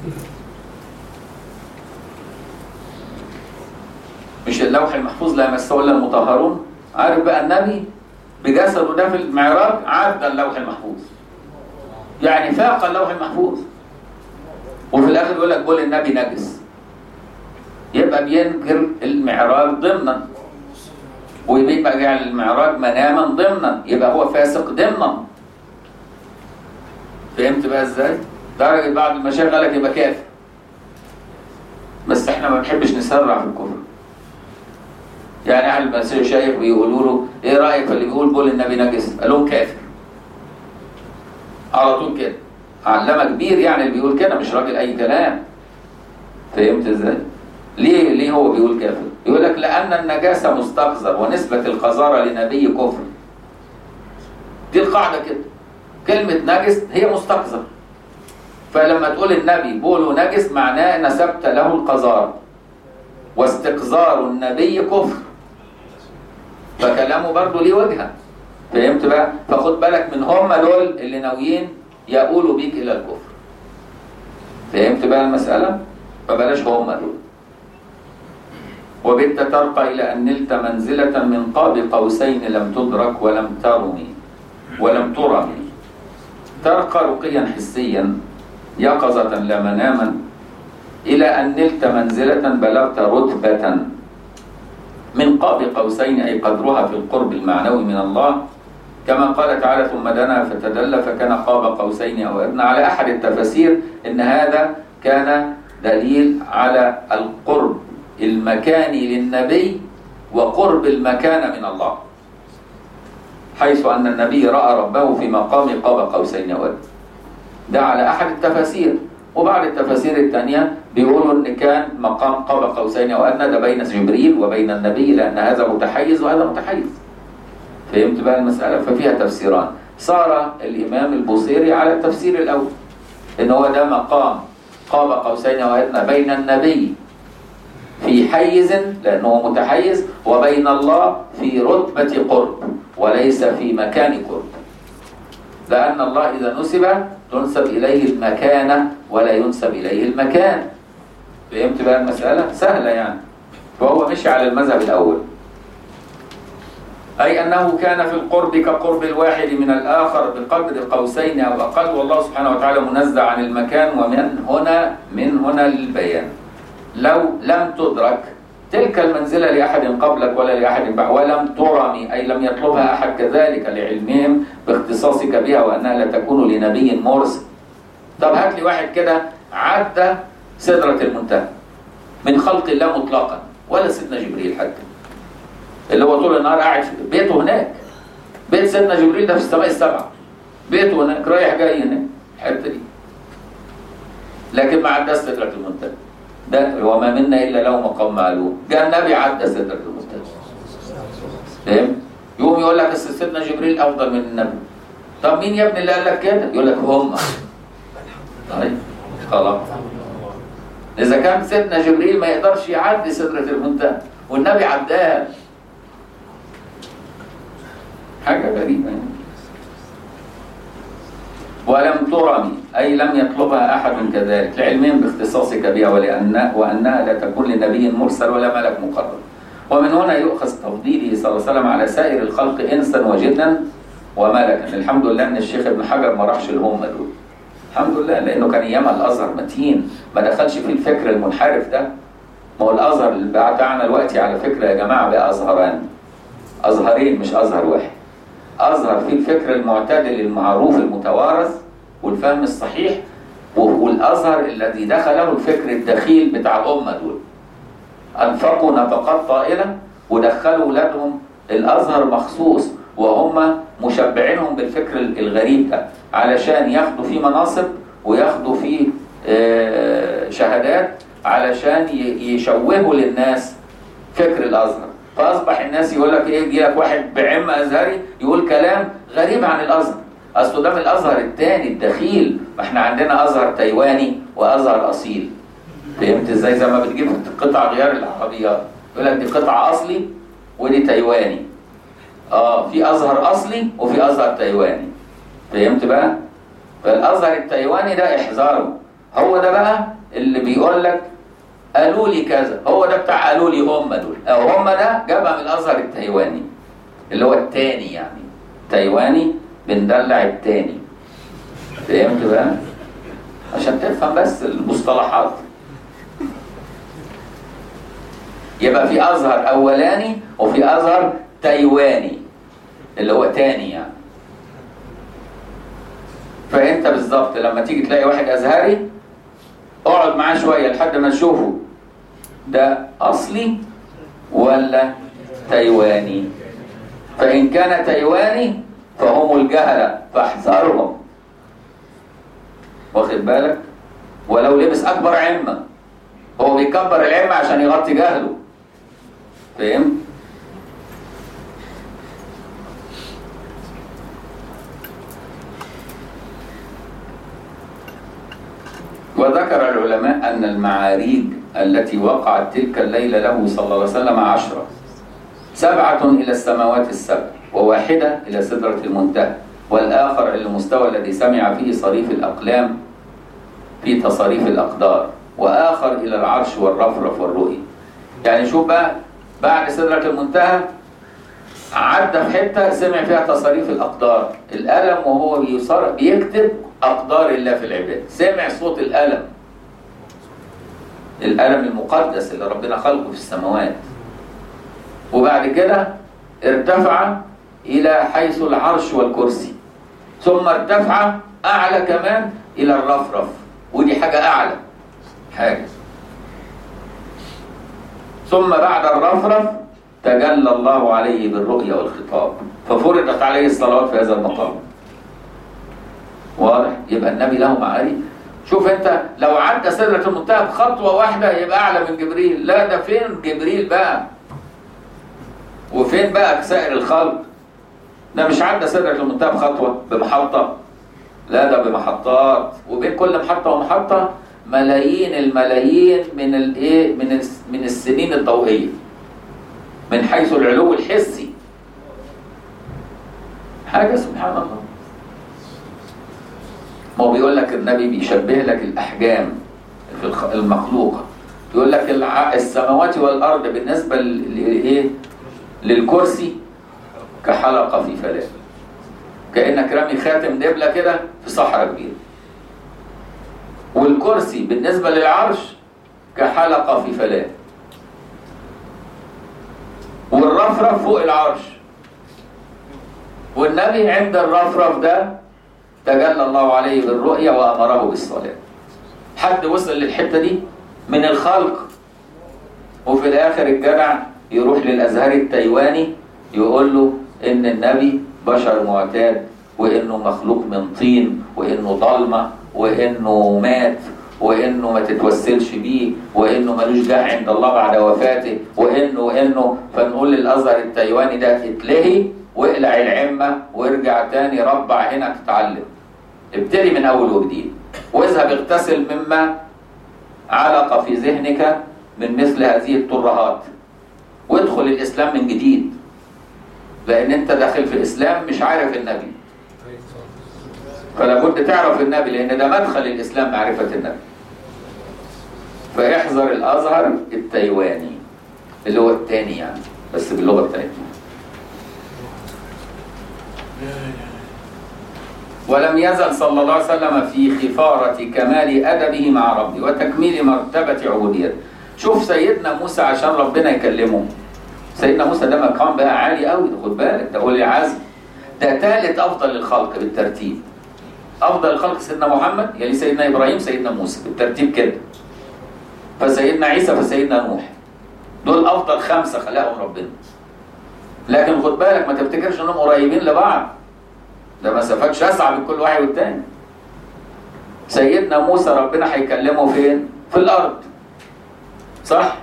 مش اللوح المحفوظ لا يمسه الا المطهرون عارف بقى النبي بجسده ده في المعراج عدى اللوح المحفوظ يعني فاق اللوح المحفوظ وفي الاخر يقول لك قول النبي نجس يبقى بينكر المعراج ضمنا ويبقى جعل المعراج مناما ضمنا يبقى هو فاسق ضمنا فهمت بقى ازاي؟ درجة بعض المشايخ قال لك يبقى كافر بس احنا ما بنحبش نسرع في الكفر يعني اهل المشايخ بيقولوا له ايه رايك في اللي بيقول بول النبي نجس؟ قال لهم كافر على طول كده علامه كبير يعني اللي بيقول كده مش راجل اي كلام فهمت ازاي؟ ليه ليه هو بيقول كافر؟ يقول لك لان النجاسه مستقذر ونسبه القذاره لنبي كفر دي القاعده كده كلمه نجس هي مستقذر فلما تقول النبي بوله نجس معناه نسبت له القذاره واستقذار النبي كفر فكلامه برضه ليه وجهه فهمت بقى فخد بالك من هم دول اللي ناويين يقولوا بيك الى الكفر فهمت بقى المساله فبلاش هم دول وبت ترقى الى ان نلت منزله من قاب قوسين لم تدرك ولم ترمي ولم ترمي ترقى رقيا حسيا يقظه لا مناما إلى أن نلت منزلة بلغت رتبة من قاب قوسين أي قدرها في القرب المعنوي من الله كما قال تعالى ثم دنا فتدلى فكان قاب قوسين أو أدنى على أحد التفاسير أن هذا كان دليل على القرب المكاني للنبي وقرب المكان من الله حيث أن النبي رأى ربه في مقام قاب قوسين أو أدنى ده على أحد التفاسير وبعض التفاسير الثانية بيقولوا ان كان مقام قاب قوسين او ادنى ده بين جبريل وبين النبي لان هذا متحيز وهذا متحيز فهمت بقى المسألة ففيها تفسيران صار الإمام البوصيري على التفسير الأول إن هو ده مقام قاب قوسين وأدنى بين النبي في حيز لأنه متحيز وبين الله في رتبة قرب وليس في مكان قرب لأن الله إذا نسب تنسب إليه المكانة ولا ينسب إليه المكان فهمت بقى المسألة؟ سهلة يعني فهو مشي على المذهب الأول أي أنه كان في القرب كقرب الواحد من الآخر بقدر قوسين أو أقل والله سبحانه وتعالى منزه عن المكان ومن هنا من هنا للبيان لو لم تدرك تلك المنزلة لأحد قبلك ولا لأحد بعد ولم ترمي أي لم يطلبها أحد كذلك لعلمهم باختصاصك بها وأنها لا تكون لنبي مرسل طب هات لي واحد كده عدى سدرة المنتهى من خلق الله مطلقا ولا سيدنا جبريل حتى اللي هو طول النهار قاعد في بيته هناك بيت سيدنا جبريل ده في السماء السبعة بيته هناك رايح جاي هناك الحته دي لكن ما عداش سدرة المنتهى ده وما منا الا له مقام معلوم جاء النبي عدى سدرة المنتهى فاهم يقوم يقول لك أصل سيدنا جبريل افضل من النبي طب مين يا ابني اللي قال لك كده يقول لك هم طيب خلاص اذا كان سيدنا جبريل ما يقدرش يعدي سدرة المنتهى والنبي عداها حاجة غريبة يعني. ولم ترمي أي لم يطلبها أحد كذلك لعلمهم باختصاصك بها ولأن وأنها لا تكون لنبي مرسل ولا ملك مقرب ومن هنا يؤخذ تفضيله صلى الله عليه وسلم على سائر الخلق إنسا وجنا وملكا الحمد لله أن الشيخ ابن حجر ما راحش الهم دول الحمد لله لأنه كان أيام الأزهر متين ما دخلش فيه الفكر المنحرف ده ما هو الأزهر اللي بتاعنا دلوقتي على فكرة يا جماعة بقى أزهران أزهرين مش أزهر واحد أظهر في الفكر المعتدل المعروف المتوارث والفهم الصحيح والأزهر الذي دخله الفكر الدخيل بتاع الأمة دول أنفقوا نفقات طائلة ودخلوا ولادهم الأزهر مخصوص وهم مشبعينهم بالفكر الغريب ده علشان ياخدوا فيه مناصب وياخدوا فيه شهادات علشان يشوهوا للناس فكر الأزهر فاصبح الناس يقول لك ايه يجي لك واحد بعم ازهري يقول كلام غريب عن الازهر اصله ده من الازهر الثاني الدخيل ما احنا عندنا ازهر تايواني وازهر اصيل فهمت ازاي زي ما بتجيب قطع غيار العربيات يقول لك دي قطعه اصلي ودي تايواني اه في ازهر اصلي وفي ازهر تايواني فهمت بقى فالازهر التايواني ده احذره هو ده بقى اللي بيقول لك قالوا لي كذا هو ده بتاع قالوا لي هم دول او هم ده جابها من الازهر التايواني اللي هو التاني يعني تايواني بندلع التاني فهمت بقى عشان تفهم بس المصطلحات يبقى في ازهر اولاني وفي ازهر تايواني اللي هو تاني يعني فانت بالظبط لما تيجي تلاقي واحد ازهري اقعد معاه شويه لحد ما تشوفه ده اصلي ولا تايواني فان كان تايواني فهم الجهله فاحذرهم واخد بالك ولو لبس اكبر عمه هو بيكبر العمه عشان يغطي جهله فهمت وذكر العلماء أن المعاريج التي وقعت تلك الليلة له صلى الله عليه وسلم عشرة سبعة إلى السماوات السبع وواحدة إلى سدرة المنتهى والآخر إلى المستوى الذي سمع فيه صريف الأقلام في تصاريف الأقدار وآخر إلى العرش والرفرف والرؤي يعني شوف بقى بعد سدرة المنتهى عدى في حتة سمع فيها تصاريف الأقدار الألم وهو بيصار بيكتب أقدار الله في العباد سمع صوت الألم الألم المقدس اللي ربنا خلقه في السماوات وبعد كده ارتفع إلى حيث العرش والكرسي ثم ارتفع أعلى كمان إلى الرفرف ودي حاجة أعلى حاجة ثم بعد الرفرف تجلى الله عليه بالرؤيا والخطاب ففرضت عليه الصلوات في هذا المقام واضح يبقى النبي له معارف شوف انت لو عدى سدرة المنتهى بخطوة واحدة يبقى أعلى من جبريل لا ده فين جبريل بقى وفين بقى سائر الخلق ده مش عدى سدرة المنتهى بخطوة بمحطة لا ده بمحطات وبين كل محطة ومحطة ملايين الملايين من الايه من الس- من السنين الضوئية من حيث العلو الحسي حاجة سبحان الله ما هو بيقول لك النبي بيشبه لك الأحجام في الخ- المخلوقة يقول لك الع- السماوات والأرض بالنسبة ل- لإيه للكرسي كحلقة في فلاة كأنك رامي خاتم دبلة كده في صحراء كبيرة والكرسي بالنسبة للعرش كحلقة في فلاة والرفرف فوق العرش والنبي عند الرفرف ده تجلى الله عليه بالرؤيا وأمره بالصلاة حد وصل للحتة دي من الخلق وفي الآخر الجدع يروح للأزهر التايواني يقول له إن النبي بشر معتاد وإنه مخلوق من طين وإنه ضلمة وإنه مات وإنه ما تتوسلش بيه وإنه ملوش جاه عند الله بعد وفاته وإنه وإنه فنقول للأزهر التايواني ده اتلهي واقلع العمة وارجع تاني ربع هنا تتعلم ابتدي من أول وجديد واذهب اغتسل مما علق في ذهنك من مثل هذه الترهات وادخل الإسلام من جديد لأن أنت داخل في الإسلام مش عارف النبي فلا بد تعرف النبي لأن ده مدخل الإسلام معرفة النبي فاحذر الأزهر التايواني اللي هو الثاني يعني بس باللغة بتاعتنا ولم يزل صلى الله عليه وسلم في خفارة كمال أدبه مع ربه وتكميل مرتبة عبوديته شوف سيدنا موسى عشان ربنا يكلمه سيدنا موسى ده مقام بقى عالي قوي خد بالك ده أولي العزم ده ثالث أفضل الخلق بالترتيب أفضل الخلق سيدنا محمد يلي سيدنا إبراهيم سيدنا موسى بالترتيب كده فسيدنا عيسى فسيدنا نوح دول أفضل خمسة خلقهم ربنا لكن خد بالك ما تفتكرش انهم قريبين لبعض ده مسافات شاسعة بين كل واحد والتاني سيدنا موسى ربنا هيكلمه فين؟ في الأرض صح؟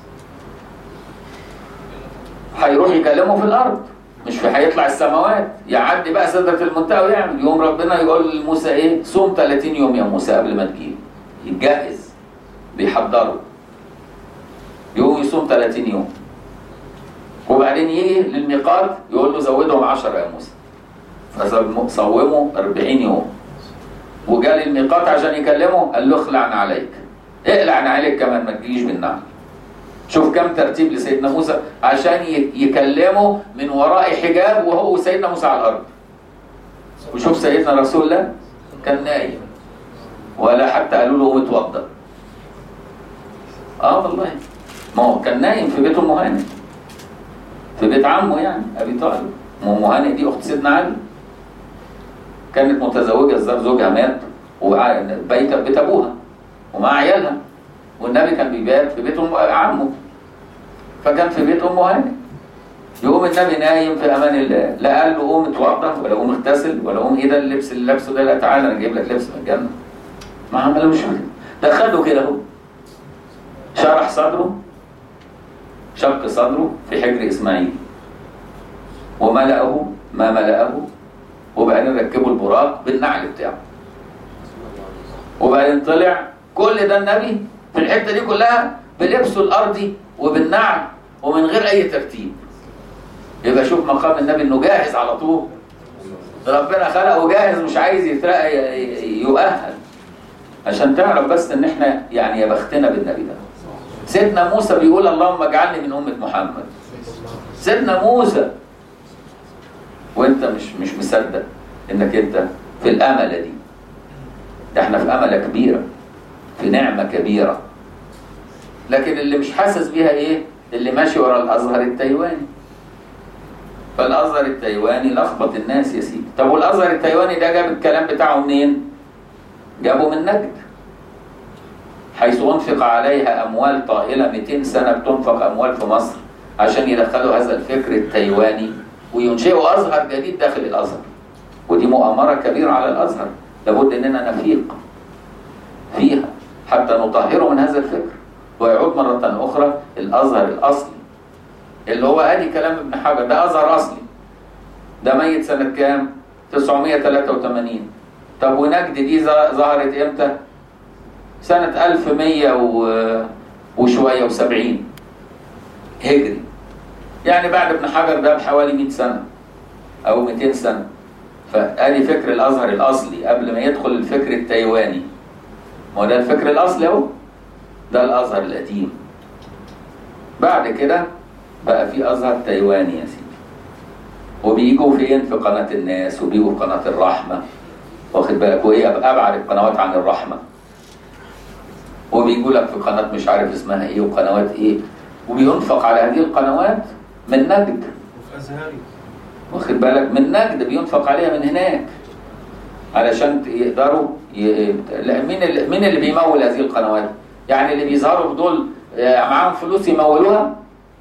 هيروح يكلمه في الأرض مش في هيطلع السماوات يعدي بقى سدرة المنتهى ويعمل يوم ربنا يقول لموسى ايه؟ صوم 30 يوم يا موسى قبل ما تجيب يتجهز بيحضروا يقوم يصوم 30 يوم وبعدين يجي للميقات يقول له زودهم 10 يا موسى فصوموا 40 يوم وجاء للميقات عشان يكلمه قال له اخلعنا عليك اقلعنا عليك كمان ما تجيش بالنعل شوف كم ترتيب لسيدنا موسى عشان ي- يكلمه من وراء حجاب وهو سيدنا موسى على الارض وشوف سيدنا رسول الله كان نايم ولا حتى قالوا له قوم اتوضى اه والله ما هو كان نايم في بيت ام هانئ في بيت عمه يعني ابي طالب ام هانئ دي اخت سيدنا علي كانت متزوجه الزار زوجها مات وبيت بيت ابوها ومع عيالها والنبي كان بيبات في بيت ام عمه فكان في بيت ام هانئ يقوم النبي نايم في امان الله لا قال له قوم اتوضى ولا قوم اغتسل ولا قوم ايه ده اللبس اللي لابسه ده لا تعالى انا جايب لك لبس من الجنه ما عملوش كده ده خده كده اهو شرح صدره شق صدره في حجر اسماعيل وملأه ما ملأه وبعدين ركبوا البراق بالنعل بتاعه وبعدين طلع كل ده النبي في الحته دي كلها بلبسه الارضي وبالنعل ومن غير اي ترتيب يبقى شوف مقام النبي انه جاهز على طول ربنا خلقه جاهز مش عايز يترقى يؤهل عشان تعرف بس ان احنا يعني يا بختنا بالنبي ده سيدنا موسى بيقول اللهم اجعلني من امه محمد سيدنا موسى وانت مش مش مصدق انك انت في الامله دي ده احنا في امله كبيره في نعمه كبيره لكن اللي مش حاسس بيها ايه اللي ماشي ورا الازهر التايواني فالازهر التايواني لخبط الناس يا سيدي طب والازهر التايواني ده جاب الكلام بتاعه منين جابه من نجد حيث انفق عليها اموال طائله 200 سنه بتنفق اموال في مصر عشان يدخلوا هذا الفكر التايواني وينشئوا ازهر جديد داخل الازهر ودي مؤامره كبيره على الازهر لابد اننا نفيق فيها حتى نطهره من هذا الفكر ويعود مره اخرى الازهر الاصلي اللي هو ادي كلام ابن حجر ده ازهر اصلي ده ميت سنة كام 983 طب ونجد دي ظ- ظهرت امتى سنة 1100 و... وشوية و70 هجري يعني بعد ابن حجر ده بحوالي 100 سنة أو 200 سنة فادي فكر الازهر الاصلي قبل ما يدخل الفكر التايواني ما هو ده الفكر الاصلي اهو ده الازهر القديم بعد كده بقى في ازهر تايواني يا سيدي وبيجوا فين في قناه الناس وبيجوا في قناه الرحمه واخد بالك وايه ابعد القنوات عن الرحمه وبيجوا لك في قناه مش عارف اسمها ايه وقنوات ايه وبينفق على هذه القنوات من نجد وفي ازهري واخد بالك من نجد بينفق عليها من هناك علشان ت- يقدروا ي... لا مين اللي مين اللي بيمول هذه القنوات؟ يعني اللي بيظهروا دول آه، معاهم فلوس يمولوها؟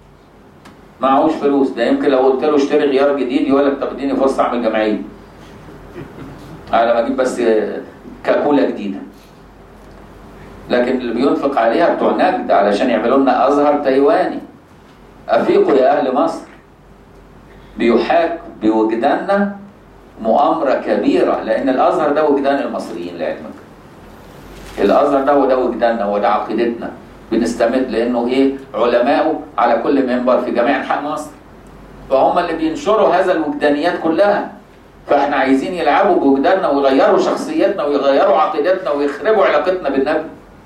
معهوش فلوس ده يمكن لو قلت له اشتري غيار جديد يقول لك طب اديني فرصه اعمل جمعيه. على ما اجيب بس آه، كاكوله جديده. لكن اللي بينفق عليها بتوع نجد علشان يعملوا لنا ازهر تايواني. افيقوا يا اهل مصر. بيحاك بوجداننا مؤامرة كبيرة لأن الأزهر ده وجدان المصريين لعلمك الأزهر ده هو ده وجداننا هو ده عقيدتنا بنستمد لأنه إيه علماؤه على كل منبر في جميع أنحاء مصر فهم اللي بينشروا هذا الوجدانيات كلها فاحنا عايزين يلعبوا بوجداننا ويغيروا شخصيتنا ويغيروا عقيدتنا ويخربوا علاقتنا بالنبي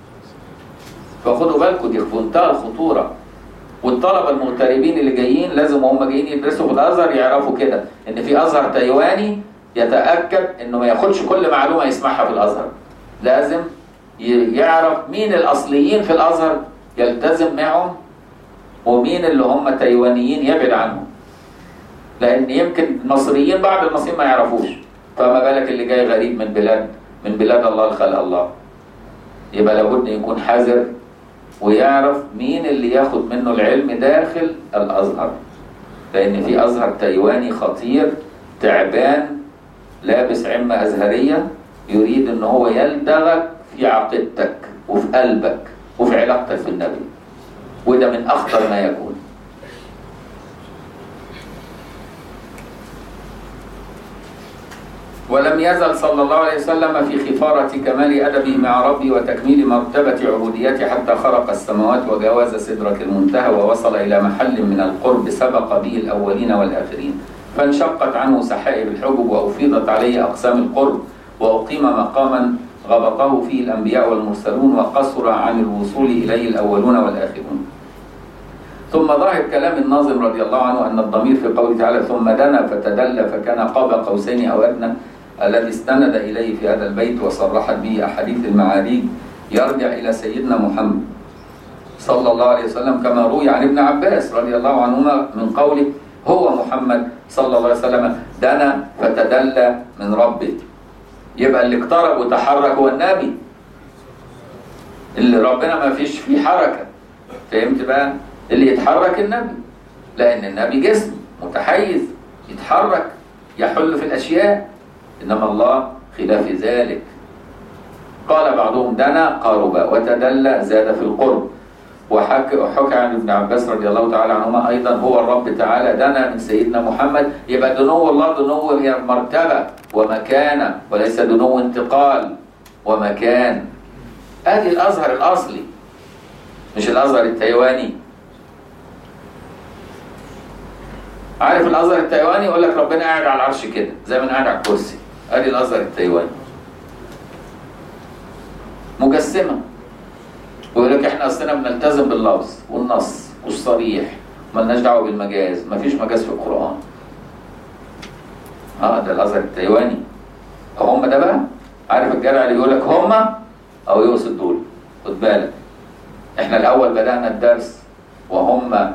فخدوا بالكم دي في منتهى الخطوره والطلبه المغتربين اللي جايين لازم هم جايين يدرسوا في الازهر يعرفوا كده ان في ازهر تايواني يتاكد انه ما ياخدش كل معلومه يسمعها في الازهر لازم ي- يعرف مين الاصليين في الازهر يلتزم معهم ومين اللي هم تايوانيين يبعد عنهم لان يمكن المصريين بعض المصريين ما يعرفوش فما بالك اللي جاي غريب من بلاد من بلاد الله خلق الله يبقى لابد يكون حذر ويعرف مين اللي ياخد منه العلم داخل الازهر لان في ازهر تايواني خطير تعبان لابس عمه ازهريه يريد ان هو يلدغك في عقيدتك وفي قلبك وفي علاقتك بالنبي وده من اخطر ما يكون ولم يزل صلى الله عليه وسلم في خفارة كمال أدبه مع ربه وتكميل مرتبة عبوديته حتى خرق السماوات وجاوز سدرة المنتهى ووصل إلى محل من القرب سبق به الأولين والآخرين فانشقت عنه سحائب الحجب وأفيضت عليه أقسام القرب وأقيم مقاما غبطه فيه الأنبياء والمرسلون وقصر عن الوصول إليه الأولون والآخرون ثم ظاهر كلام الناظم رضي الله عنه أن الضمير في قوله تعالى ثم دنا فتدلى فكان قاب قوسين أو أدنى الذي استند إليه في هذا البيت وصرحت به أحاديث المعاريج يرجع إلى سيدنا محمد صلى الله عليه وسلم كما روي عن ابن عباس رضي الله عنهما من قوله هو محمد صلى الله عليه وسلم دنا فتدلى من ربه يبقى اللي اقترب وتحرك هو النبي اللي ربنا ما فيش فيه حركة فهمت بقى اللي يتحرك النبي لأن النبي جسم متحيز يتحرك يحل في الأشياء إنما الله خلاف ذلك قال بعضهم دنا قارب وتدلى زاد في القرب وحكى وحكى عن ابن عباس رضي الله تعالى عنهما ايضا هو الرب تعالى دنا من سيدنا محمد يبقى دنو الله دنو هي مرتبه ومكانه وليس دنو انتقال ومكان ادي الازهر الاصلي مش الازهر التايواني عارف الازهر التايواني يقول لك ربنا قاعد على العرش كده زي ما أنا قاعد على الكرسي ادي الازهر التايواني مجسمه ويقول لك احنا اصلنا بنلتزم باللفظ والنص والصريح ملناش دعوه بالمجاز مفيش مجاز في القران اه ده الازهر التايواني هم ده بقى عارف الجدع اللي يقول لك هم او يقصد دول خد بالك احنا الاول بدانا الدرس وهم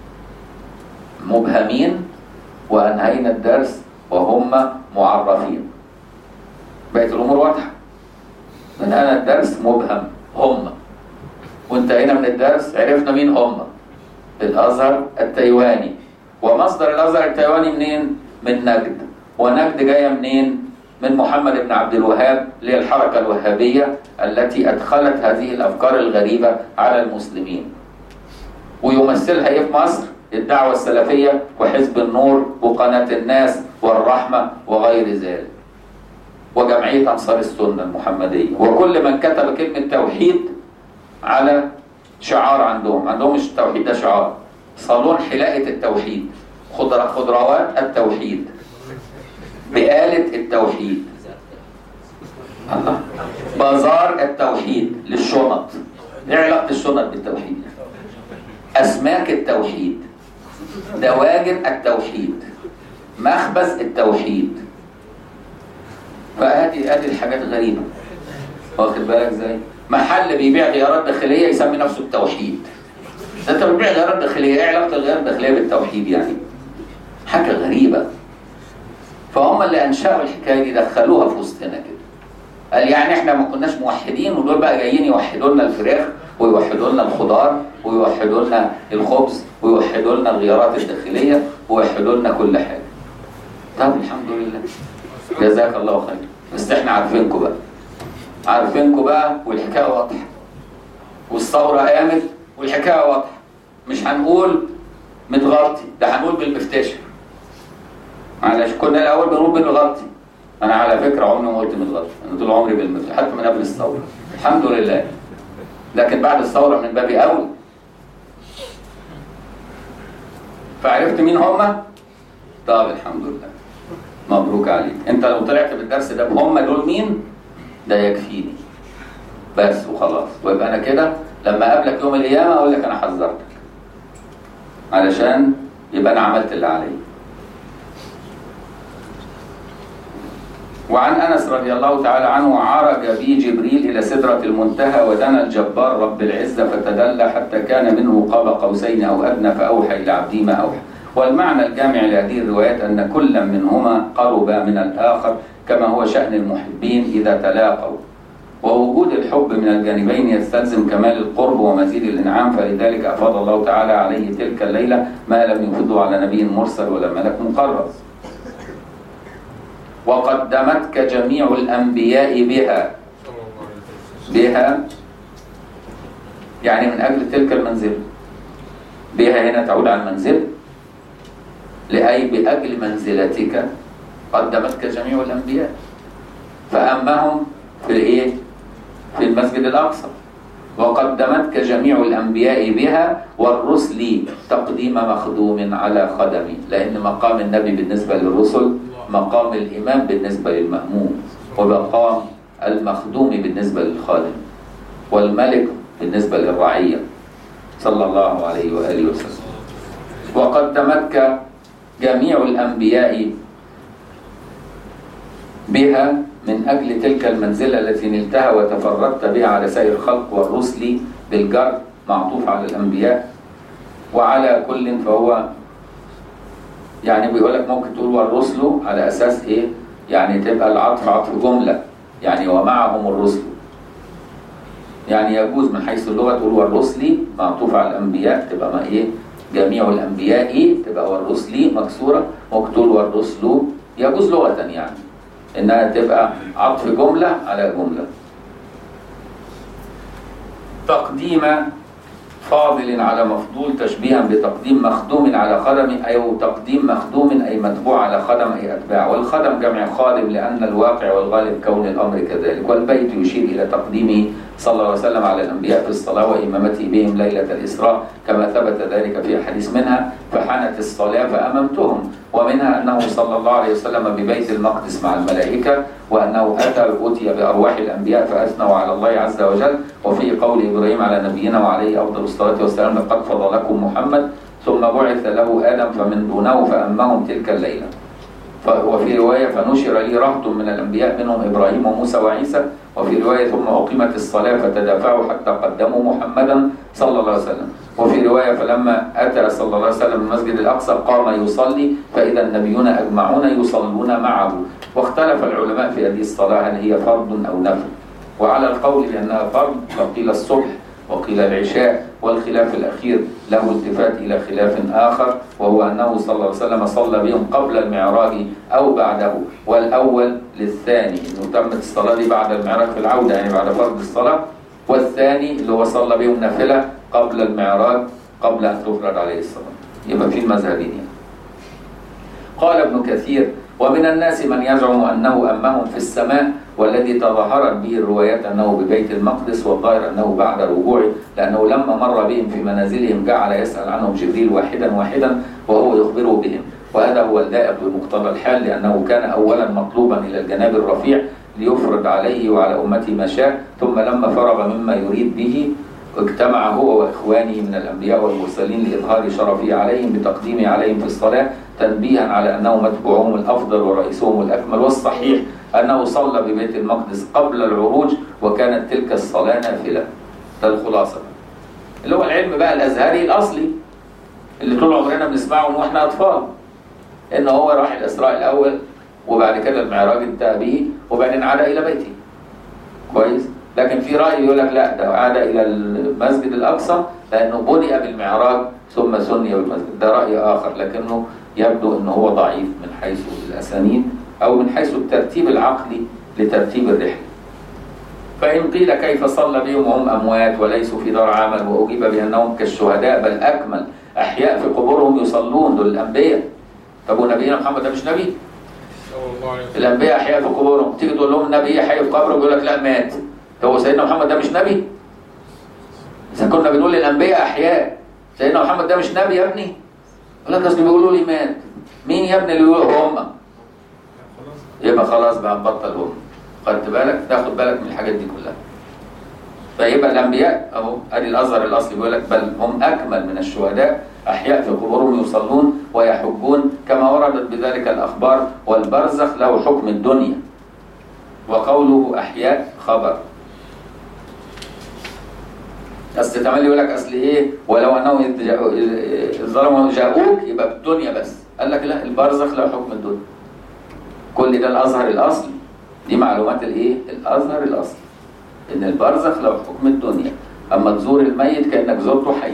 مبهمين وانهينا الدرس وهم معرفين بقت الامور واضحه بدانا الدرس مبهم هم وانتهينا من الدرس عرفنا مين هم الازهر التايواني ومصدر الازهر التايواني منين من نجد ونجد جايه منين من محمد بن عبد الوهاب اللي هي الحركه الوهابيه التي ادخلت هذه الافكار الغريبه على المسلمين ويمثلها ايه في مصر الدعوة السلفية وحزب النور وقناة الناس والرحمة وغير ذلك وجمعية أنصار السنة المحمدية وكل من كتب كلمة توحيد على شعار عندهم عندهم مش التوحيد ده شعار صالون حلاقة التوحيد خضر خضروات التوحيد بآلة التوحيد الله بازار التوحيد للشنط ايه علاقة الشنط بالتوحيد أسماك التوحيد دواجن التوحيد مخبز التوحيد فهذه هذه الحاجات غريبة واخد بالك ازاي؟ محل بيبيع غيارات داخلية يسمي نفسه التوحيد ده انت بتبيع غيارات داخلية ايه علاقة الغيارات الداخلية بالتوحيد يعني؟ حاجة غريبة فهم اللي أنشأوا الحكاية دي دخلوها في وسطنا كده قال يعني احنا ما كناش موحدين ودول بقى جايين يوحدوا لنا الفراخ ويوحدوا لنا الخضار ويوحدوا لنا الخبز ويوحدوا لنا الغيارات الداخلية ويوحدوا لنا كل حاجة طب الحمد لله جزاك الله خير بس احنا عارفينكم بقى عارفينكم بقى والحكاية واضحة والثورة قامت والحكاية واضحة مش هنقول متغطي ده هنقول بالمفتشر معلش كنا الأول بنقول بالمغطي أنا على فكرة عمري ما قلت متغطي أنا طول عمري بالمفتشر حتى من قبل الثورة الحمد لله لكن بعد الثورة من باب أول فعرفت مين هما؟ طب الحمد لله مبروك عليك انت لو طلعت بالدرس ده هم دول مين ده يكفيني بس وخلاص ويبقى انا كده لما اقابلك يوم القيامه اقول لك انا حذرتك علشان يبقى انا عملت اللي عليا وعن انس رضي الله تعالى عنه عرج بي جبريل الى سدره المنتهى ودنا الجبار رب العزه فتدلى حتى كان منه قاب قوسين او ادنى فاوحى الى عبدي ما اوحى والمعنى الجامع لهذه الروايات أن كل منهما قرب من الآخر كما هو شأن المحبين إذا تلاقوا ووجود الحب من الجانبين يستلزم كمال القرب ومزيد الإنعام فلذلك أفاض الله تعالى عليه تلك الليلة ما لم يفضه على نبي مرسل ولا ملك مقرب وقدمتك جميع الأنبياء بها بها يعني من أجل تلك المنزلة بها هنا تعود على المنزل لأي بأجل منزلتك قدمتك جميع الأنبياء فأمهم في الإيه؟ في المسجد الأقصى وقدمتك جميع الأنبياء بها والرسل تقديم مخدوم على خدم لأن مقام النبي بالنسبة للرسل مقام الإمام بالنسبة للمأموم ومقام المخدوم بالنسبة للخادم والملك بالنسبة للرعية صلى الله عليه وآله وسلم وقدمتك جميع الأنبياء بها من أجل تلك المنزلة التي نلتها وتفردت بها على سائر الخلق والرسل بالجر معطوف على الأنبياء وعلى كل فهو يعني بيقول لك ممكن تقول والرسل على أساس إيه؟ يعني تبقى العطف عطف جملة يعني ومعهم الرسل يعني يجوز من حيث اللغة تقول والرسل معطوف على الأنبياء تبقى ما إيه؟ جميع الأنبياء تبقى والرسل مكسورة مكتول والرسل يجوز لغة يعني إنها تبقى عطف جملة على جملة تقديم فاضل على مفضول تشبيها بتقديم مخدوم على خدم أي تقديم مخدوم أي متبوع على خدم أي أتباع والخدم جمع خادم لأن الواقع والغالب كون الأمر كذلك والبيت يشير إلى تقديمه صلى الله عليه وسلم على الأنبياء في الصلاة وإمامته بهم ليلة الإسراء كما ثبت ذلك في حديث منها فحنت الصلاة فأممتهم ومنها أنه صلى الله عليه وسلم ببيت المقدس مع الملائكة وأنه أتى أتي بأرواح الأنبياء فأثنوا على الله عز وجل وفي قول إبراهيم على نبينا وعليه أفضل الصلاة والسلام لقد فضلكم محمد ثم بعث له آدم فمن دونه فأمهم تلك الليلة وفي رواية فنشر لي رهط من الأنبياء منهم إبراهيم وموسى وعيسى وفي رواية ثم أقيمت الصلاة فتدافعوا حتى قدموا محمدا صلى الله عليه وسلم وفي رواية فلما أتى صلى الله عليه وسلم المسجد الأقصى قام يصلي فإذا النبيون أجمعون يصلون معه واختلف العلماء في هذه الصلاة هل هي فرض أو نفل وعلى القول بأنها فرض فقيل الصبح وقيل العشاء والخلاف الأخير له التفات إلى خلاف آخر وهو أنه صلى الله عليه وسلم صلى بهم قبل المعراج أو بعده والأول للثاني أنه تمت الصلاة دي بعد المعراج في العودة يعني بعد فرض الصلاة والثاني اللي هو صلى بهم نافلة قبل المعراج قبل أن تفرض عليه الصلاة يبقى في المذهبين يعني. قال ابن كثير ومن الناس من يزعم أنه أمهم في السماء والذي تظاهرت به الروايات أنه ببيت المقدس والظاهر أنه بعد رجوعه لأنه لما مر بهم في منازلهم جعل يسأل عنهم جبريل واحدا واحدا وهو يخبر بهم وهذا هو اللائق بمقتضى الحال لأنه كان أولا مطلوبا إلى الجناب الرفيع ليفرض عليه وعلى أمته ما شاء ثم لما فرغ مما يريد به اجتمع هو وإخوانه من الأنبياء والمرسلين لإظهار شرفه عليهم بتقديمه عليهم في الصلاة تنبيها على أنه متبوعهم الأفضل ورئيسهم الأكمل والصحيح أنه صلى ببيت المقدس قبل العروج وكانت تلك الصلاة نافلة ده الخلاصة اللي هو العلم بقى الأزهري الأصلي اللي طول عمرنا بنسمعه من واحنا أطفال إن هو راح الإسراء الأول وبعد كده المعراج انتهى به وبعدين عاد إلى بيته كويس لكن في رأي يقول لك لا ده عاد إلى المسجد الأقصى لأنه بدأ بالمعراج ثم سني بالمسجد ده رأي آخر لكنه يبدو أنه هو ضعيف من حيث الأسانيد أو من حيث الترتيب العقلي لترتيب الرحلة فإن قيل كيف صلى بهم وهم أموات وليسوا في دار عمل وأجيب بأنهم كالشهداء بل أكمل أحياء في قبورهم يصلون دول الأنبياء طب ونبينا محمد ده مش نبي صلى الله عليه وسلم الأنبياء أحياء في قبورهم تيجي تقول لهم نبي حي في قبره يقول لك لا مات هو سيدنا محمد ده مش نبي إذا كنا بنقول للأنبياء أحياء سيدنا محمد ده مش نبي يا ابني يقول لك أصل بيقولوا لي مات مين يا ابني اللي بيقولوا هم خلاص يبقى خلاص بقى نبطل هم خدت بالك تاخد بالك من الحاجات دي كلها فيبقى الانبياء اهو ادي الازهر الاصلي بيقول لك بل هم اكمل من الشهداء احياء في قبورهم يصلون ويحجون كما وردت بذلك الاخبار والبرزخ له حكم الدنيا وقوله احياء خبر اصل تملي يقول لك اصل ايه ولو انهم إذ جاءوا- إذ ظلموا جاءوك يبقى في الدنيا بس قال لك لا البرزخ له حكم الدنيا كل ده الازهر الاصلي دي معلومات الايه الازهر الاصلي ان البرزخ له حكم الدنيا اما تزور الميت كانك زرته حي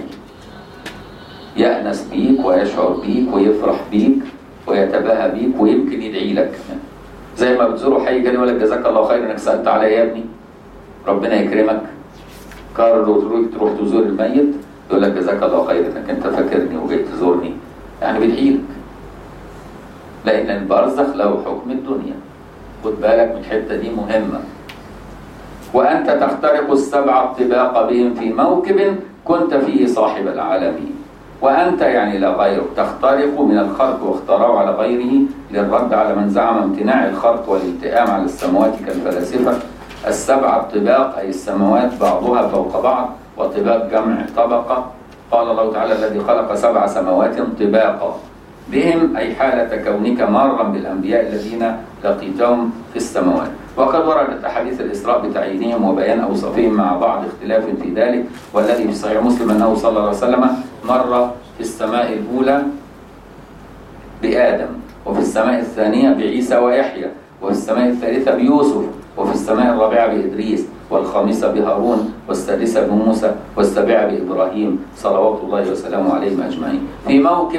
يأنس بيك ويشعر بيك ويفرح بيك ويتباهى بيك ويمكن يدعي لك كمان زي ما بتزوره حي كده يقول لك جزاك الله خير انك سالت عليا يا ابني ربنا يكرمك قرر وتروح تروح تزور الميت يقول لك جزاك الله خير انك انت فاكرني وجاي تزورني يعني بيدعي لك لان البرزخ له حكم الدنيا خد بالك من الحته دي مهمه وانت تخترق السبع الطباق بهم في موكب كنت فيه صاحب العالمين وانت يعني لا غيرك تخترق من الخرق واختراع على غيره للرد على من زعم امتناع الخرق والالتئام على السماوات كالفلاسفه السبع الطباق اي السماوات بعضها فوق بعض وطباق جمع طبقه قال الله تعالى الذي خلق سبع سماوات طباقا بهم أي حالة كونك مارا بالأنبياء الذين لقيتهم في السماوات وقد وردت أحاديث الإسراء بتعيينهم وبيان أوصافهم مع بعض اختلاف في ذلك والذي في صحيح مسلم أنه صلى الله عليه وسلم مر في السماء الأولى بآدم وفي السماء الثانية بعيسى ويحيى وفي السماء الثالثة بيوسف وفي السماء الرابعة بإدريس والخامسة بهارون والسادسة بموسى والسابعة بإبراهيم صلوات الله وسلامه عليهم أجمعين في موكب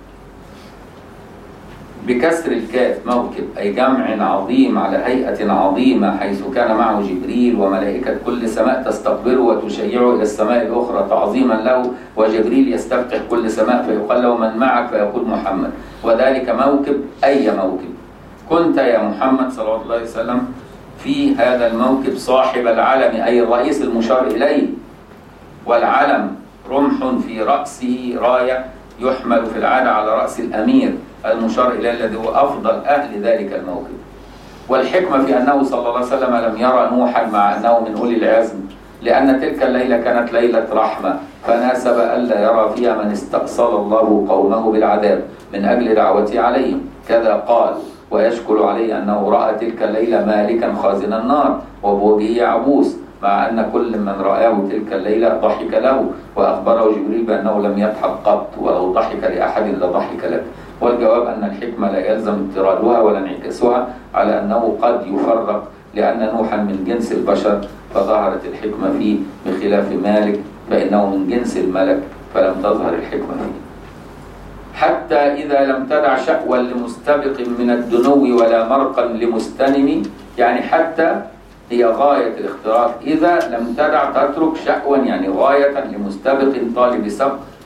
بكسر الكاف موكب أي جمع عظيم على هيئة عظيمة حيث كان معه جبريل وملائكة كل سماء تستقبله وتشيعه إلى السماء الأخرى تعظيما له وجبريل يستفتح كل سماء فيقال له من معك فيقول محمد وذلك موكب أي موكب كنت يا محمد صلى الله عليه وسلم في هذا الموكب صاحب العلم أي الرئيس المشار إليه والعلم رمح في رأسه راية يحمل في العادة على رأس الأمير المشار إليه الذي هو أفضل أهل ذلك الموكب والحكمة في أنه صلى الله عليه وسلم لم يرى نوحا مع أنه من أولي العزم لأن تلك الليلة كانت ليلة رحمة فناسب ألا يرى فيها من استأصل الله قومه بالعذاب من أجل دعوته عليهم كذا قال ويشكل عليه أنه رأى تلك الليلة مالكا خازن النار وبوجهه عبوس مع أن كل من رآه تلك الليلة ضحك له وأخبره جبريل بأنه لم يضحك قط ولو ضحك لأحد لضحك لك والجواب أن الحكمة لا يلزم اضطرادها ولا انعكاسها على أنه قد يفرق لأن نوحا من جنس البشر فظهرت الحكمة فيه بخلاف مالك فإنه من جنس الملك فلم تظهر الحكمة فيه حتى إذا لم تدع شأوا لمستبق من الدنو ولا مرقا لمستنم يعني حتى هي غاية الاختراق إذا لم تدع تترك شأوا يعني غاية لمستبق طالب سبق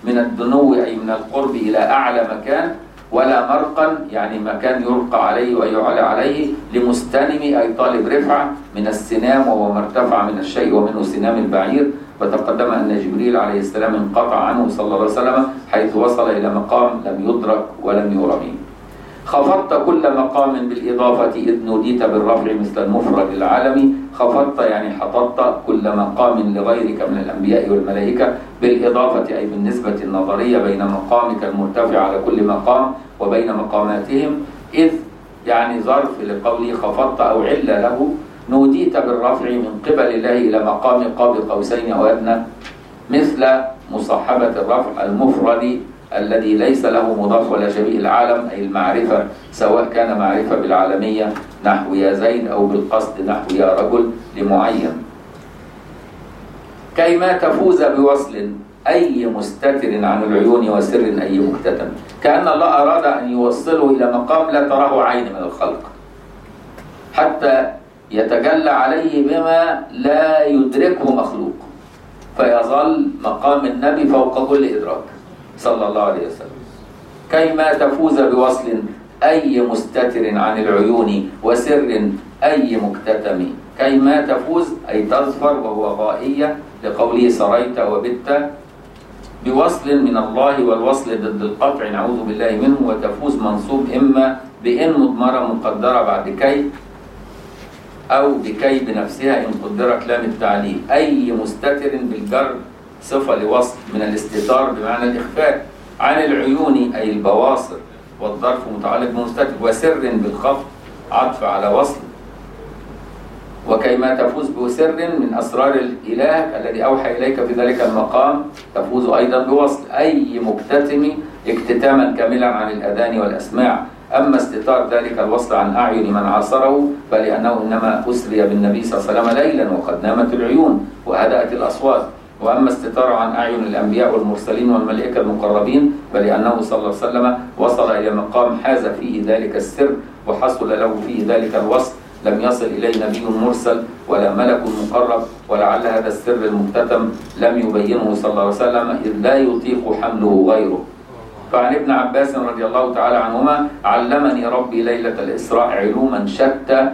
من الدنو أي من القرب إلى أعلى مكان ولا مرقا يعني مكان يرقى عليه ويعلى عليه لمستنم أي طالب رفعة من السنام وهو ما ارتفع من الشيء ومنه سنام البعير وتقدم أن جبريل عليه السلام انقطع عنه صلى الله عليه وسلم حيث وصل إلى مقام لم يدرك ولم يرمي خفضت كل مقام بالإضافة إذ نوديت بالرفع مثل المفرد العالمي خفضت يعني حططت كل مقام لغيرك من الأنبياء والملائكة بالإضافة أي بالنسبة النظرية بين مقامك المرتفع على كل مقام وبين مقاماتهم إذ يعني ظرف لقوله خفضت أو عل له نوديت بالرفع من قبل الله إلى مقام قاب قوسين أو أدنى مثل مصاحبة الرفع المفرد الذي ليس له مضاف ولا شبيه العالم أي المعرفة سواء كان معرفة بالعالمية نحو يا زيد أو بالقصد نحو يا رجل لمعين كيما تفوز بوصل أي مستتر عن العيون وسر أي مكتتم كأن الله أراد أن يوصله إلى مقام لا تراه عين من الخلق حتى يتجلى عليه بما لا يدركه مخلوق فيظل مقام النبي فوق كل إدراك صلى الله عليه وسلم كيما تفوز بوصل أي مستتر عن العيون وسر أي مكتتم كيما تفوز أي تظفر وهو غائية لقوله سريت وبت بوصل من الله والوصل ضد القطع نعوذ بالله منه وتفوز منصوب إما بإن مضمرة مقدرة بعد كي أو بكي بنفسها إن قدرت لام التعليل أي مستتر بالجر صفة لوصل من الاستتار بمعنى الإخفاء عن العيون أي البواصر والظرف متعلق بمستتر وسر بالخفض عطف على وصل وكيما تفوز بسر من أسرار الإله الذي أوحى إليك في ذلك المقام تفوز أيضا بوصل أي مكتتم اكتتاما كاملا عن الأذان والأسماع أما استتار ذلك الوصل عن أعين من عاصره فلأنه إنما أسري بالنبي صلى الله عليه وسلم ليلا وقد نامت العيون وهدأت الأصوات وأما استتار عن أعين الأنبياء والمرسلين والملائكة المقربين فلأنه صلى الله عليه وسلم وصل إلى مقام حاز فيه ذلك السر وحصل له فيه ذلك الوصل لم يصل إليه نبي مرسل ولا ملك مقرب ولعل هذا السر المكتتم لم يبينه صلى الله عليه وسلم إذ لا يطيق حمله غيره فعن ابن عباس رضي الله تعالى عنهما علمني ربي ليلة الإسراء علوما شتى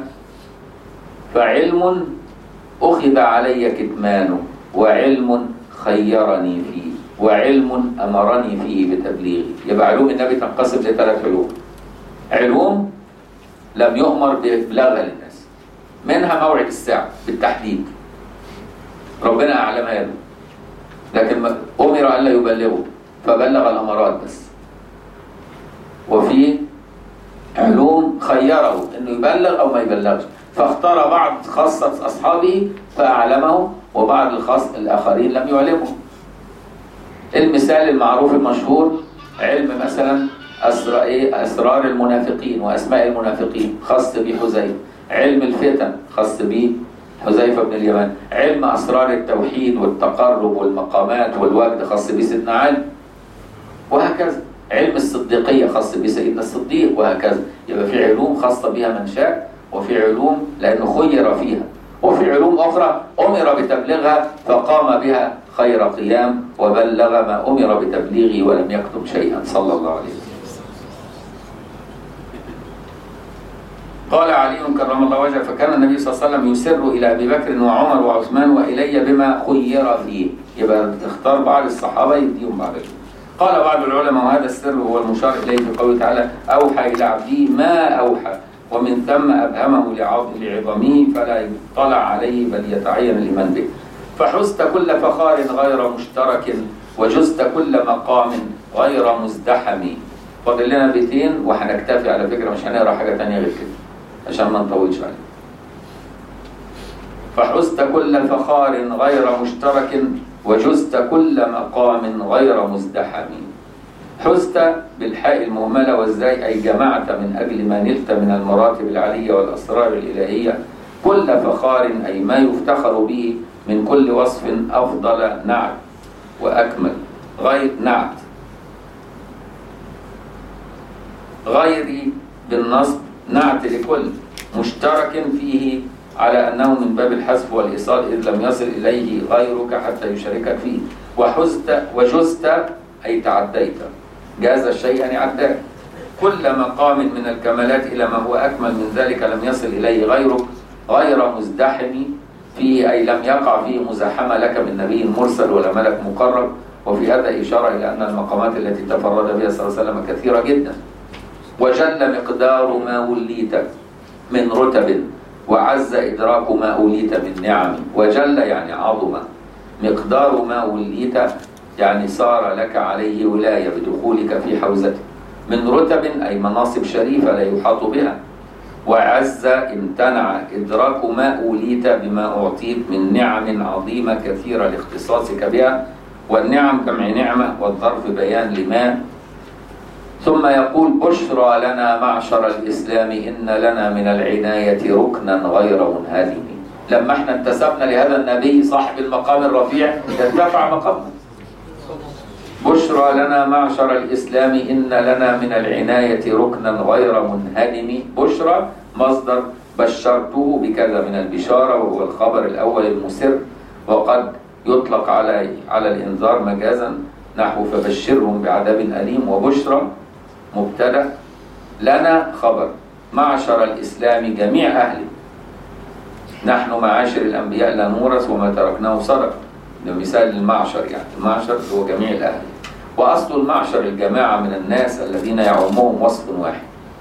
فعلم أخذ علي كتمانه وعلم خيرني فيه وعلم أمرني فيه بتبليغه يبقى علوم النبي تنقسم لثلاث علوم علوم لم يؤمر بإبلاغها للناس منها موعد الساعة بالتحديد ربنا أعلمها له لكن أمر ألا يبلغه فبلغ الأمرات بس وفي علوم خيره انه يبلغ او ما يبلغش فاختار بعض خاصة اصحابه فاعلمه وبعض الخاص الاخرين لم يعلمهم المثال المعروف المشهور علم مثلا أسرار, إيه؟ أسرار المنافقين وأسماء المنافقين خاص به حذيفة علم الفتن خاص به حذيفة بن اليمان علم أسرار التوحيد والتقرب والمقامات والوجد خاص به سيدنا علي وهكذا علم الصديقية خاص بسيدنا الصديق وهكذا يبقى في علوم خاصة بها من شاء وفي علوم لأنه خير فيها وفي علوم أخرى أمر بتبليغها فقام بها خير قيام وبلغ ما أمر بتبليغه ولم يكتب شيئا صلى الله عليه وسلم قال علي كرم الله وجهه فكان النبي صلى الله عليه وسلم يسر إلى أبي بكر وعمر وعثمان وإلي بما خير فيه يبقى اختار بعض الصحابة يديهم بعض الشيء. قال بعض العلماء وهذا السر هو المشار إليه في قوله تعالى أوحى إلى عبده ما أوحى ومن ثم أبهمه لعظمه فلا يطلع عليه بل يتعين الإيمان به فحزت كل فخار غير مشترك وجزت كل مقام غير مزدحم فاضل لنا بيتين وهنكتفي على فكرة مش هنقرا حاجة تانية غير كده عشان ما نطولش عليه فحزت كل فخار غير مشترك وجزت كل مقام غير مزدحم حزت بالحاء المهملة والزاي أي جمعت من أجل ما نلت من المراتب العلية والأسرار الإلهية كل فخار أي ما يفتخر به من كل وصف أفضل نعت وأكمل غير نعت غيري بالنصب نعت لكل مشترك فيه على أنه من باب الحذف والإيصال إذ لم يصل إليه غيرك حتى يشاركك فيه وحزت وجزت أي تعديت جاز الشيء يعني عداه كل مقام من الكمالات إلى ما هو أكمل من ذلك لم يصل إليه غيرك غير مزدحم فيه أي لم يقع فيه مزاحمة لك من نبي مرسل ولا ملك مقرب وفي هذا إشارة إلى أن المقامات التي تفرد بها صلى الله عليه وسلم كثيرة جدا وجل مقدار ما وليت من رتب وعز إدراك ما أوليت من نعم وجل يعني عظم مقدار ما وليت يعني صار لك عليه ولاية بدخولك في حوزته من رتب أي مناصب شريفة لا يحاط بها وعز امتنع إدراك ما أوليت بما أعطيت من نعم عظيمة كثيرة لاختصاصك بها والنعم جمع نعمة والظرف بيان لما ثم يقول بشرى لنا معشر الإسلام إن لنا من العناية ركنا غير منهدم لما احنا انتسبنا لهذا النبي صاحب المقام الرفيع ارتفع مقامنا بشرى لنا معشر الإسلام إن لنا من العناية ركنا غير منهدم بشرى مصدر بشرته بكذا من البشارة وهو الخبر الأول المسر وقد يطلق على على الإنذار مجازا نحو فبشرهم بعذاب أليم وبشرى مبتدأ لنا خبر معشر الإسلام جميع أهله نحن معاشر الأنبياء لا نورث وما تركناه صدقة ده مثال المعشر يعني المعشر هو جميع الأهل وأصل المعشر الجماعة من الناس الذين يعمهم وصف واحد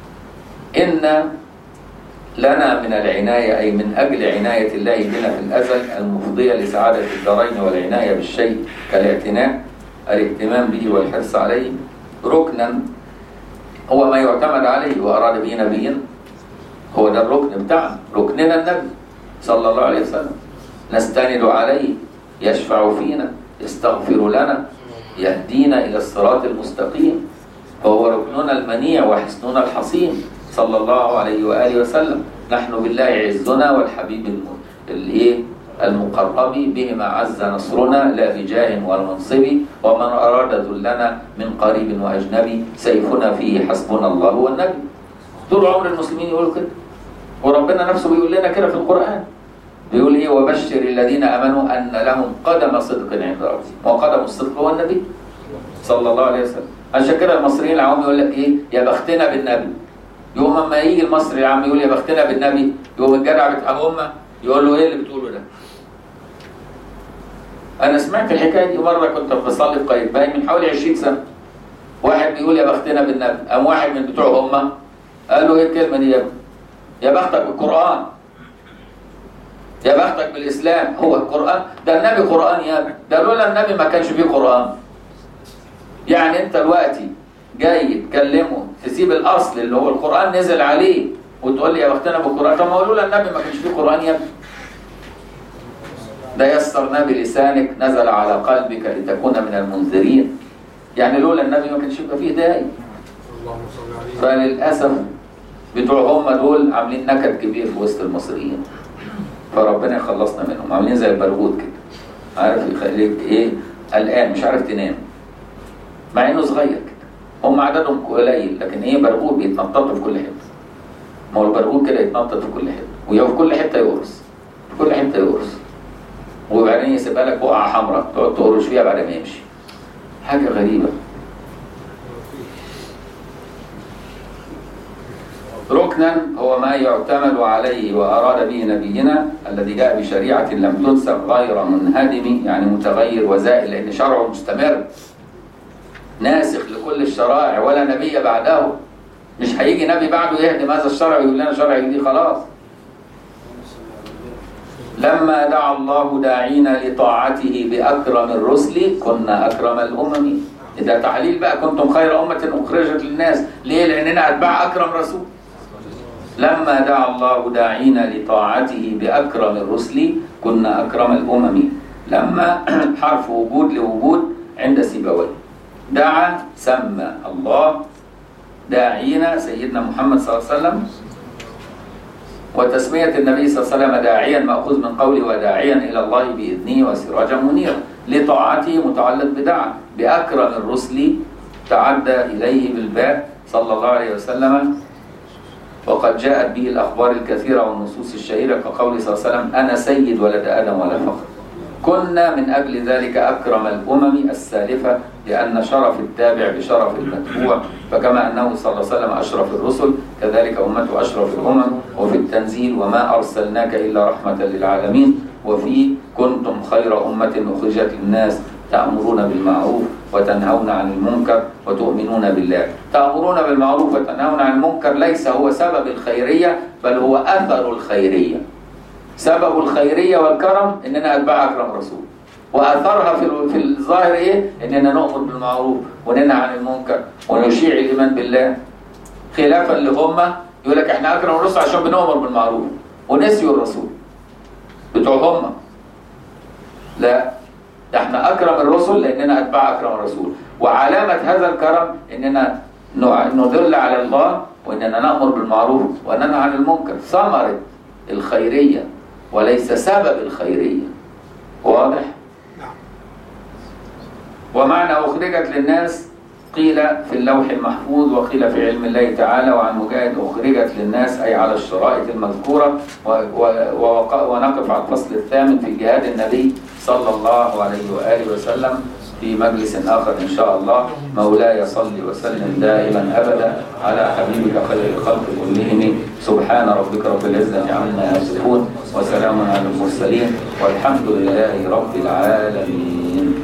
إن لنا من العناية أي من أجل عناية الله بنا في الأزل المفضية لسعادة الدارين والعناية بالشيء كالاعتناء الاهتمام به والحرص عليه ركنا هو ما يعتمد عليه وأراد به نبيا هو ده الركن بتاعنا ركننا النبي صلى الله عليه وسلم نستند عليه يشفع فينا يستغفر لنا يهدينا إلى الصراط المستقيم فهو ركننا المنيع وحسننا الحصين صلى الله عليه وآله وسلم نحن بالله عزنا والحبيب الم- الايه المقرب بهما عز نصرنا لا بجاه ولا منصب ومن أراد ذلنا من قريب وأجنبي سيفنا فيه حسبنا الله والنبي طول عمر المسلمين يقولوا كده وربنا نفسه بيقول لنا كده في القرآن بيقول ايه وبشر الذين امنوا ان لهم قدم صدق عند ربهم وقدم الصدق هو النبي صلى الله عليه وسلم عشان كده المصريين العوام يقول لك ايه يا بختنا بالنبي يوم اما يجي المصري العام يقول يا بختنا بالنبي يوم الجدع بتاع امه يقول له ايه اللي بتقوله ده انا سمعت الحكايه دي مره كنت بصلي في قايتباي من حوالي 20 سنه واحد بيقول يا بختنا بالنبي قام واحد من بتوع امه قال له ايه الكلمه دي يا ابني يا بختك بالقران يا بختك بالاسلام هو القران ده النبي قران يا ابني ده لولا النبي ما كانش فيه قران يعني انت دلوقتي جاي تكلمه تسيب الاصل اللي هو القران نزل عليه وتقول لي يا بختنا بالقران طب ما هو لولا النبي ما كانش فيه قران يا ابني ده يسرنا بلسانك نزل على قلبك لتكون من المنذرين يعني لولا النبي ما كانش يبقى فيه هدايه اللهم صل عليه فللاسف بتوع هم دول عاملين نكد كبير في وسط المصريين فربنا يخلصنا منهم عاملين زي البرغوث كده عارف يخليك ايه قلقان مش عارف تنام مع انه صغير كده هم عددهم قليل لكن ايه برغوث بيتنططوا في كل حته ما هو البرغوث كده يتنطط في كل حته ويا في كل حته يقرص في كل حته يقرص وبعدين يسيبها لك بقعه حمراء تقعد تقرش فيها بعد ما يمشي حاجه غريبه ركنا هو ما يعتمد عليه وأراد به نبينا الذي جاء بشريعة لم تنسب غير منهدم يعني متغير وزائل لأن شرعه مستمر ناسخ لكل الشرائع ولا نبي بعده مش هيجي نبي بعده يهدم هذا الشرع ويقول لنا شرع جديد خلاص لما دعا الله داعينا لطاعته بأكرم الرسل كنا أكرم الأمم ده تعليل بقى كنتم خير أمة أخرجت للناس ليه؟ لأننا أتباع أكرم رسول لما دعا الله داعينا لطاعته بأكرم الرسل كنا أكرم الأمم لما حرف وجود لوجود عند سيبويه دعا سمى الله داعينا سيدنا محمد صلى الله عليه وسلم وتسمية النبي صلى الله عليه وسلم داعيا مأخوذ من قوله وداعيا إلى الله بإذنه وسراجا منيرا لطاعته متعلق بدعا بأكرم الرسل تعدى إليه بالباء صلى الله عليه وسلم وقد جاءت به الأخبار الكثيرة والنصوص الشهيرة كقوله صلى الله عليه وسلم أنا سيد ولد آدم ولا فخر كنا من أجل ذلك أكرم الأمم السالفة لأن شرف التابع بشرف المتبوع فكما أنه صلى الله عليه وسلم أشرف الرسل كذلك أمته أشرف الأمم وفي التنزيل وما أرسلناك إلا رحمة للعالمين وفي كنتم خير أمة أخرجت للناس تأمرون بالمعروف وتنهون عن المنكر وتؤمنون بالله تأمرون بالمعروف وتنهون عن المنكر ليس هو سبب الخيرية بل هو أثر الخيرية سبب الخيرية والكرم إننا أتباع أكرم رسول وأثرها في ال- في الظاهر إيه؟ إننا نؤمر بالمعروف وننهى عن المنكر ونشيع الإيمان بالله خلافا لهم يقول لك إحنا أكرم الرسل عشان بنؤمر بالمعروف ونسيوا الرسول بتوع هم لا ده احنا أكرم الرسل لأننا أتباع أكرم الرسول وعلامة هذا الكرم إننا نع- ندل على الله وإننا نأمر بالمعروف وننهى عن المنكر ثمرة الخيرية وليس سبب الخيرية واضح؟ نعم ومعنى أخرجت للناس قيل في اللوح المحفوظ وقيل في علم الله تعالى وعن مجاهد أخرجت للناس أي على الشرائط المذكورة و- و- ووق- ونقف على الفصل الثامن في جهاد النبي صلى الله عليه وآله وسلم في مجلس آخر إن شاء الله مولاي صل وسلم دائما أبدا على حبيبك خير الخلق كلهم سبحان ربك رب العزة عما يصفون وسلام على المرسلين والحمد لله رب العالمين